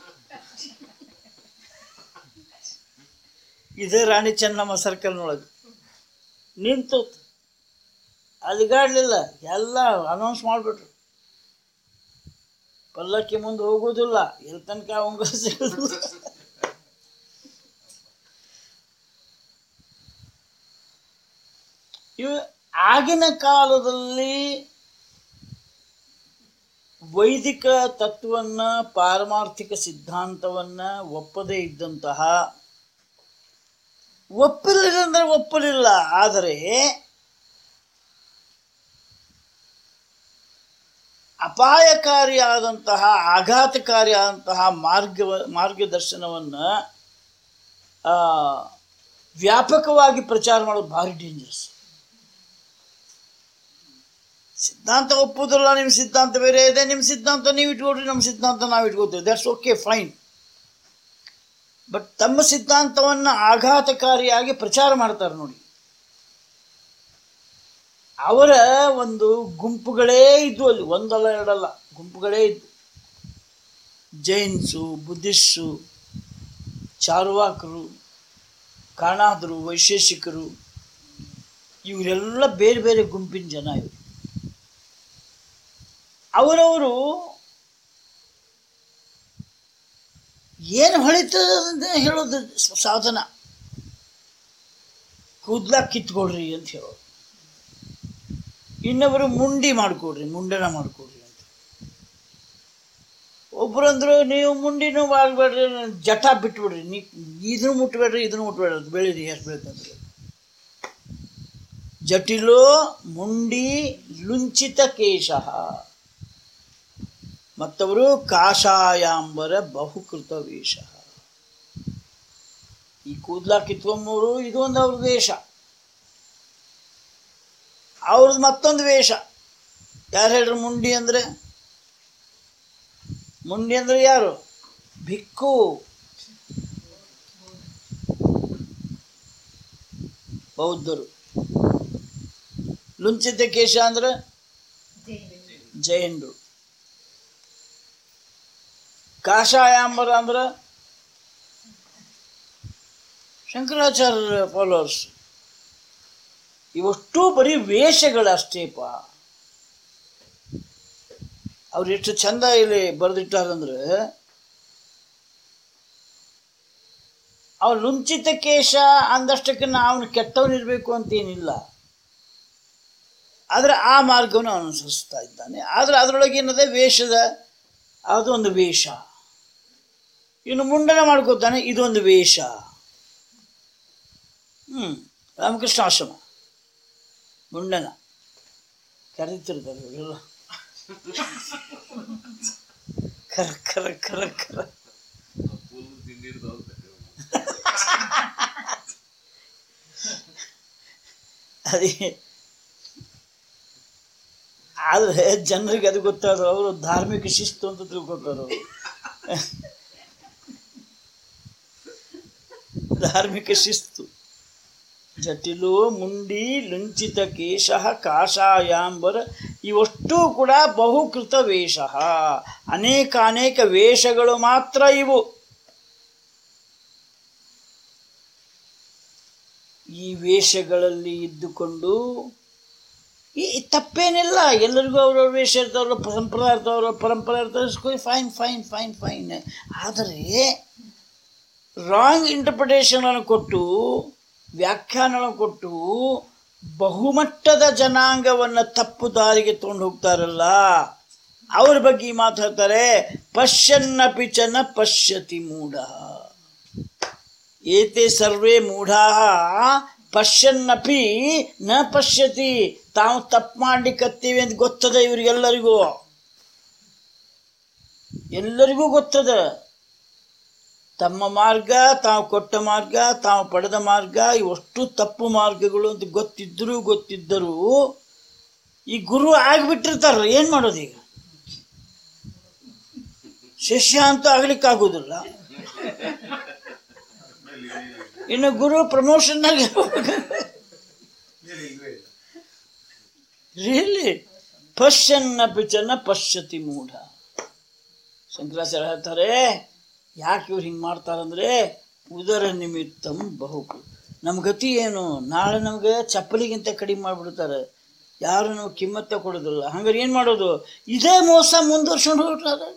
A: ಇದೇ ರಾಣಿ ಚೆನ್ನಮ್ಮ ಸರ್ಕಲ್ನೊಳಗೆ ನಿಂತೋತು ಅಲಿಗಾಡ್ಲಿಲ್ಲ ಎಲ್ಲ ಅನೌನ್ಸ್ ಮಾಡಿಬಿಟ್ರು ಪಲ್ಲಕ್ಕಿ ಮುಂದೆ ಹೋಗೋದಿಲ್ಲ ಎಲ್ಲಿ ತನಕ ಉಂಗುರ ಸಿಗೋದು ಇವು ಆಗಿನ ಕಾಲದಲ್ಲಿ ವೈದಿಕ ತತ್ವನ್ನ ಪಾರಮಾರ್ಥಿಕ ಸಿದ್ಧಾಂತವನ್ನ ಒಪ್ಪದೇ ಇದ್ದಂತಹ ಒಪ್ಪಲಿಲ್ಲ ಅಂದ್ರೆ ಒಪ್ಪಲಿಲ್ಲ ಆದರೆ ಅಪಾಯಕಾರಿಯಾದಂತಹ ಆಘಾತಕಾರಿಯಾದಂತಹ ಮಾರ್ಗ ಮಾರ್ಗದರ್ಶನವನ್ನು ವ್ಯಾಪಕವಾಗಿ ಪ್ರಚಾರ ಮಾಡೋದು ಭಾರಿ ಡೇಂಜರಸ್ ಸಿದ್ಧಾಂತ ಒಪ್ಪುವುದಿಲ್ಲ ನಿಮ್ಮ ಸಿದ್ಧಾಂತ ಬೇರೆ ಇದೆ ನಿಮ್ಮ ಸಿದ್ಧಾಂತ ನೀವು ಇಟ್ಕೊಡ್ರಿ ನಮ್ಮ ಸಿದ್ಧಾಂತ ನಾವು ಇಟ್ಕೋತೀವಿ ದಟ್ಸ್ ಓಕೆ ಫೈನ್ ಬಟ್ ತಮ್ಮ ಸಿದ್ಧಾಂತವನ್ನು ಆಘಾತಕಾರಿಯಾಗಿ ಪ್ರಚಾರ ಮಾಡ್ತಾರೆ ನೋಡಿ ಅವರ ಒಂದು ಗುಂಪುಗಳೇ ಇದ್ವು ಅಲ್ಲಿ ಒಂದಲ್ಲ ಎರಡಲ್ಲ ಗುಂಪುಗಳೇ ಇದ್ವು ಜೈನ್ಸು ಬುದ್ಧಿಸ್ಟು ಚಾರ್ವಾಕರು ಕಾಣಾದರು ವೈಶೇಷಿಕರು ಇವರೆಲ್ಲ ಬೇರೆ ಬೇರೆ ಗುಂಪಿನ ಜನ ಇವರು ಅವರವರು ಏನು ಹೊಳಿತದ ಅಂತ ಹೇಳೋದು ಸ- ಸಾಧನ ಕೂದ್ಲ ಕಿತ್ಕೊಡ್ರಿ ಅಂತ ಹೇಳೋದು ಇನ್ನೊಬ್ಬರು ಮುಂಡಿ ಮಾಡ್ಕೊಡ್ರಿ ಮುಂಡನ ಮಾಡ್ಕೊಡ್ರಿ ಅಂತ ಒಬ್ಬರಂದ್ರು ನೀವು ಮುಂಡಿನೂ ಮಾಡ್ಬೇಡ್ರಿ ಜಟ ಬಿಟ್ಬಿಡ್ರಿ ನೀ ಇದನ್ನು ಮುಟ್ಬೇಡ್ರಿ ಇದನ್ನು ಮುಟ್ಬೇಡ್ರಿ ಅಂತ ಬೆಳೀರಿ ಎಷ್ಟು ಬೆಳೀತಂದ್ರೆ ಜಟಿಲೋ ಮುಂಡಿ ಲುಂಚಿತ ಕೇಶ ಮತ್ತವರು ಕಾಷಾಯಾಂಬರ ಬಹುಕೃತ ವೇಷ ಈ ಕೂದ್ಲ ಕಿತ್ಕೊಂಬರು ಇದು ಒಂದು ಅವ್ರ ವೇಷ ಅವ್ರದ್ದು ಮತ್ತೊಂದು ವೇಷ ಯಾರು ಹೇಳ್ರಿ ಮುಂಡಿ ಅಂದ್ರೆ ಮುಂಡಿ ಅಂದ್ರೆ ಯಾರು ಭಿಕ್ಕು ಬೌದ್ಧರು ಲುಂಚಿತ ಕೇಶ ಅಂದ್ರೆ ಜೈನರು ಕಾಷಾಯಾಂಬರ ಅಂದ್ರೆ ಶಂಕರಾಚಾರ್ಯ ಫಾಲೋವರ್ಸ್ ಇವಷ್ಟು ಬರೀ ವೇಷಗಳಷ್ಟೇಪ ಅವ್ರು ಎಷ್ಟು ಚಂದ ಇಲ್ಲಿ ಬರೆದಿಟ್ಟಾರಂದ್ರೆ ಅವ್ನು ಲುಂಚಿತ ಕೇಶ ಅಂದಷ್ಟಕ್ಕೆ ಅವನು ಕೆಟ್ಟವನಿರಬೇಕು ಅಂತೇನಿಲ್ಲ ಆದರೆ ಆ ಮಾರ್ಗವನ್ನು ಅವನು ಅನುಸರಿಸ್ತಾ ಇದ್ದಾನೆ ಆದರೆ ಅದರೊಳಗೆ ಏನದೆ ವೇಷದ ಅದು ಒಂದು ವೇಷ ಇನ್ನು ಮುಂಡನ ಮಾಡ್ಕೋತಾನೆ ಇದೊಂದು ವೇಷ ಹ್ಞೂ ರಾಮಕೃಷ್ಣ ಆಶ್ರಮ ಮುಂಡನ ಕರೀತಿರ್ತಾರೆ ಇವರೆಲ್ಲ ಕರ ಕರ ಕರ ಕರ ಅದೇ ಆದರೆ ಜನರಿಗೆ ಅದು ಗೊತ್ತಾದ್ರು ಅವರು ಧಾರ್ಮಿಕ ಶಿಸ್ತು ಅಂತ ತಿಳ್ಕೊತಾರೆ ಅವರು ಧಾರ್ಮಿಕ ಶಿಸ್ತು ಜಟಿಲು ಮುಂಡಿ ಲುಂಚಿತ ಕೇಶ ಕಾಷಾಯಾಂಬರ ಇವಷ್ಟೂ ಕೂಡ ಬಹುಕೃತ ವೇಷ ಅನೇಕ ಅನೇಕ ವೇಷಗಳು ಮಾತ್ರ ಇವು ಈ ವೇಷಗಳಲ್ಲಿ ಇದ್ದುಕೊಂಡು ಈ ತಪ್ಪೇನಿಲ್ಲ ಎಲ್ಲರಿಗೂ ಅವ್ರವ್ರ ವೇಷ ಇರ್ತಾವ್ರ ಸಂಪ್ರದಾಯ ಇರ್ತಾವ್ರ ಪರಂಪರೆ ಇರ್ತಾವೆ ಫೈನ್ ಫೈನ್ ಫೈನ್ ಫೈನ್ ಆದರೆ ರಾಂಗ್ ಇಂಟರ್ಪ್ರಿಟೇಷನನ್ನು ಕೊಟ್ಟು ವ್ಯಾಖ್ಯಾನಗಳನ್ನು ಕೊಟ್ಟು ಬಹುಮಟ್ಟದ ಜನಾಂಗವನ್ನು ತಪ್ಪು ದಾರಿಗೆ ತೊಗೊಂಡು ಹೋಗ್ತಾರಲ್ಲ ಅವ್ರ ಬಗ್ಗೆ ಈ ಮಾತು ಹೇಳ್ತಾರೆ ಪಶ್ಯನ್ನಪಿ ಚ ನ ಪಶ್ಯತಿ ಮೂಢ ಏತೆ ಸರ್ವೇ ಮೂಢಾ ಪಶ್ಯನ್ನಪಿ ನ ಪಶ್ಯತಿ ತಾವು ತಪ್ಪು ಮಾಡ್ಲಿಕ್ಕತ್ತೀವಿ ಅಂತ ಗೊತ್ತದ ಇವರಿಗೆಲ್ಲರಿಗೂ ಎಲ್ಲರಿಗೂ ಗೊತ್ತದ ತಮ್ಮ ಮಾರ್ಗ ತಾವು ಕೊಟ್ಟ ಮಾರ್ಗ ತಾವು ಪಡೆದ ಮಾರ್ಗ ಇವಷ್ಟು ತಪ್ಪು ಮಾರ್ಗಗಳು ಅಂತ ಗೊತ್ತಿದ್ದರೂ ಗೊತ್ತಿದ್ದರೂ ಈ ಗುರು ಆಗಿಬಿಟ್ಟಿರ್ತಾರ ಏನು ಮಾಡೋದು ಈಗ ಶಿಷ್ಯ ಅಂತೂ ಆಗ್ಲಿಕ್ಕಾಗೋದಿಲ್ಲ ಇನ್ನು ಗುರು ಪ್ರಮೋಷನ್ನಾಗಿ ರಿಯಲಿ ಪಶ್ಯನ್ನ ಪಿಚನ್ನ ಪಶ್ಯತಿ ಮೂಢ ಶಂಕರಾಚಾರ್ಯ ಹೇಳ್ತಾರೆ ಯಾಕೆ ಇವ್ರು ಹಿಂಗೆ ಮಾಡ್ತಾರಂದ್ರೆ ಉದರ ನಿಮಿತ್ತಂ ಬಹು ನಮ್ಮ ಗತಿ ಏನು ನಾಳೆ ನಮಗೆ ಚಪ್ಪಲಿಗಿಂತ ಕಡಿಮೆ ಮಾಡಿಬಿಡ್ತಾರೆ ಯಾರು ನಾವು ಕಿಮ್ಮತ್ತ ಕೊಡೋದಿಲ್ಲ ಹಂಗಾರೆ ಏನು ಮಾಡೋದು ಇದೇ ಮೋಸ ಮುಂದುವರ್ಸ್ಕೊಂಡು ಹೊರಟ್ರೆ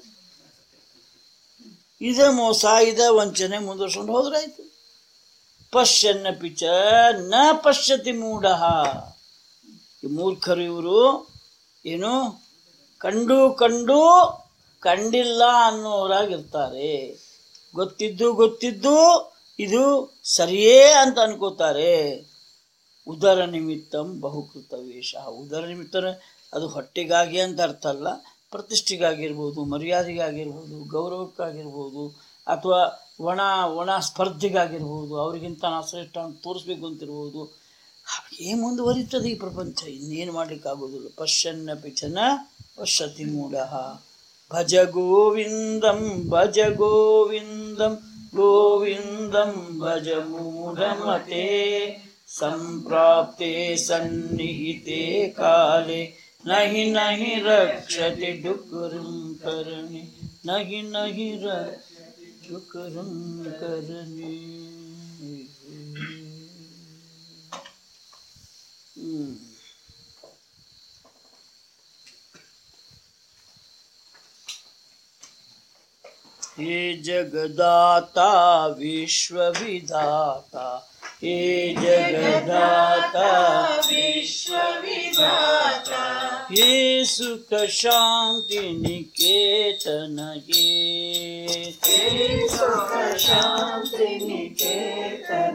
A: ಇದೇ ಮೋಸ ಇದೇ ವಂಚನೆ ಮುಂದುವರ್ಸ್ಕೊಂಡು ಹೋದ್ರಾಯ್ತು ಪಶ್ಯನ್ನಪಿ ಚ ನ ಪಶ್ಯತಿ ಮೂಢ ಈ ಮೂರ್ಖರು ಇವರು ಏನು ಕಂಡು ಕಂಡು ಕಂಡಿಲ್ಲ ಅನ್ನೋರಾಗಿರ್ತಾರೆ ಗೊತ್ತಿದ್ದು ಗೊತ್ತಿದ್ದು ಇದು ಸರಿಯೇ ಅಂತ ಅನ್ಕೋತಾರೆ ಉದರ ನಿಮಿತ್ತಂ ಬಹುಕೃತ ವೇಷ ಉದರ ನಿಮಿತ್ತ ಅದು ಹೊಟ್ಟೆಗಾಗಿ ಅಂತ ಅರ್ಥ ಅಲ್ಲ ಪ್ರತಿಷ್ಠೆಗಾಗಿರ್ಬೋದು ಮರ್ಯಾದೆಗಾಗಿರ್ಬೋದು ಗೌರವಕ್ಕಾಗಿರ್ಬೋದು ಅಥವಾ ಒಣ ಒಣ ಸ್ಪರ್ಧೆಗಾಗಿರ್ಬೋದು ಅವ್ರಿಗಿಂತ ನಾ ಶ್ರೇಷ್ಠ ಅಂತ ತೋರಿಸ್ಬೇಕು ಅಂತಿರ್ಬೋದು ಹಾಗೇ ಮುಂದುವರಿತದೆ ಈ ಪ್ರಪಂಚ ಇನ್ನೇನು ಮಾಡ್ಲಿಕ್ಕಾಗೋದಿಲ್ಲ ಪಶ್ಯನ್ನಪಿ ಚನ ಪಶ್ಯತಿ ಮೂಢ ಭಜ ಗೋವಿಂದಂ ಭಜ ಗೋವಿಂದಂ ಗೋವಿಂದಂ ಭಜ ಮೂಢಮತೆ ಸಂಪ್ರಾಪ್ತೆ ಸನ್ನಿಹಿತೆ ಕಾಲೆ ನಹಿ ನಹಿ ರಕ್ಷತಿ ಡುಕುರುಂ ಕರಣಿ ನಹಿ ನಹಿ ರಕ್ಷತಿ ಡುಕುರುಂ ಕರಣಿ ಹ್ಮ್ हे जगदाता विश्वविधाता हे जगदाता
C: विश्वविधाता
A: हे सुख शांति निकेतन हे
C: सुख शांति निकेतन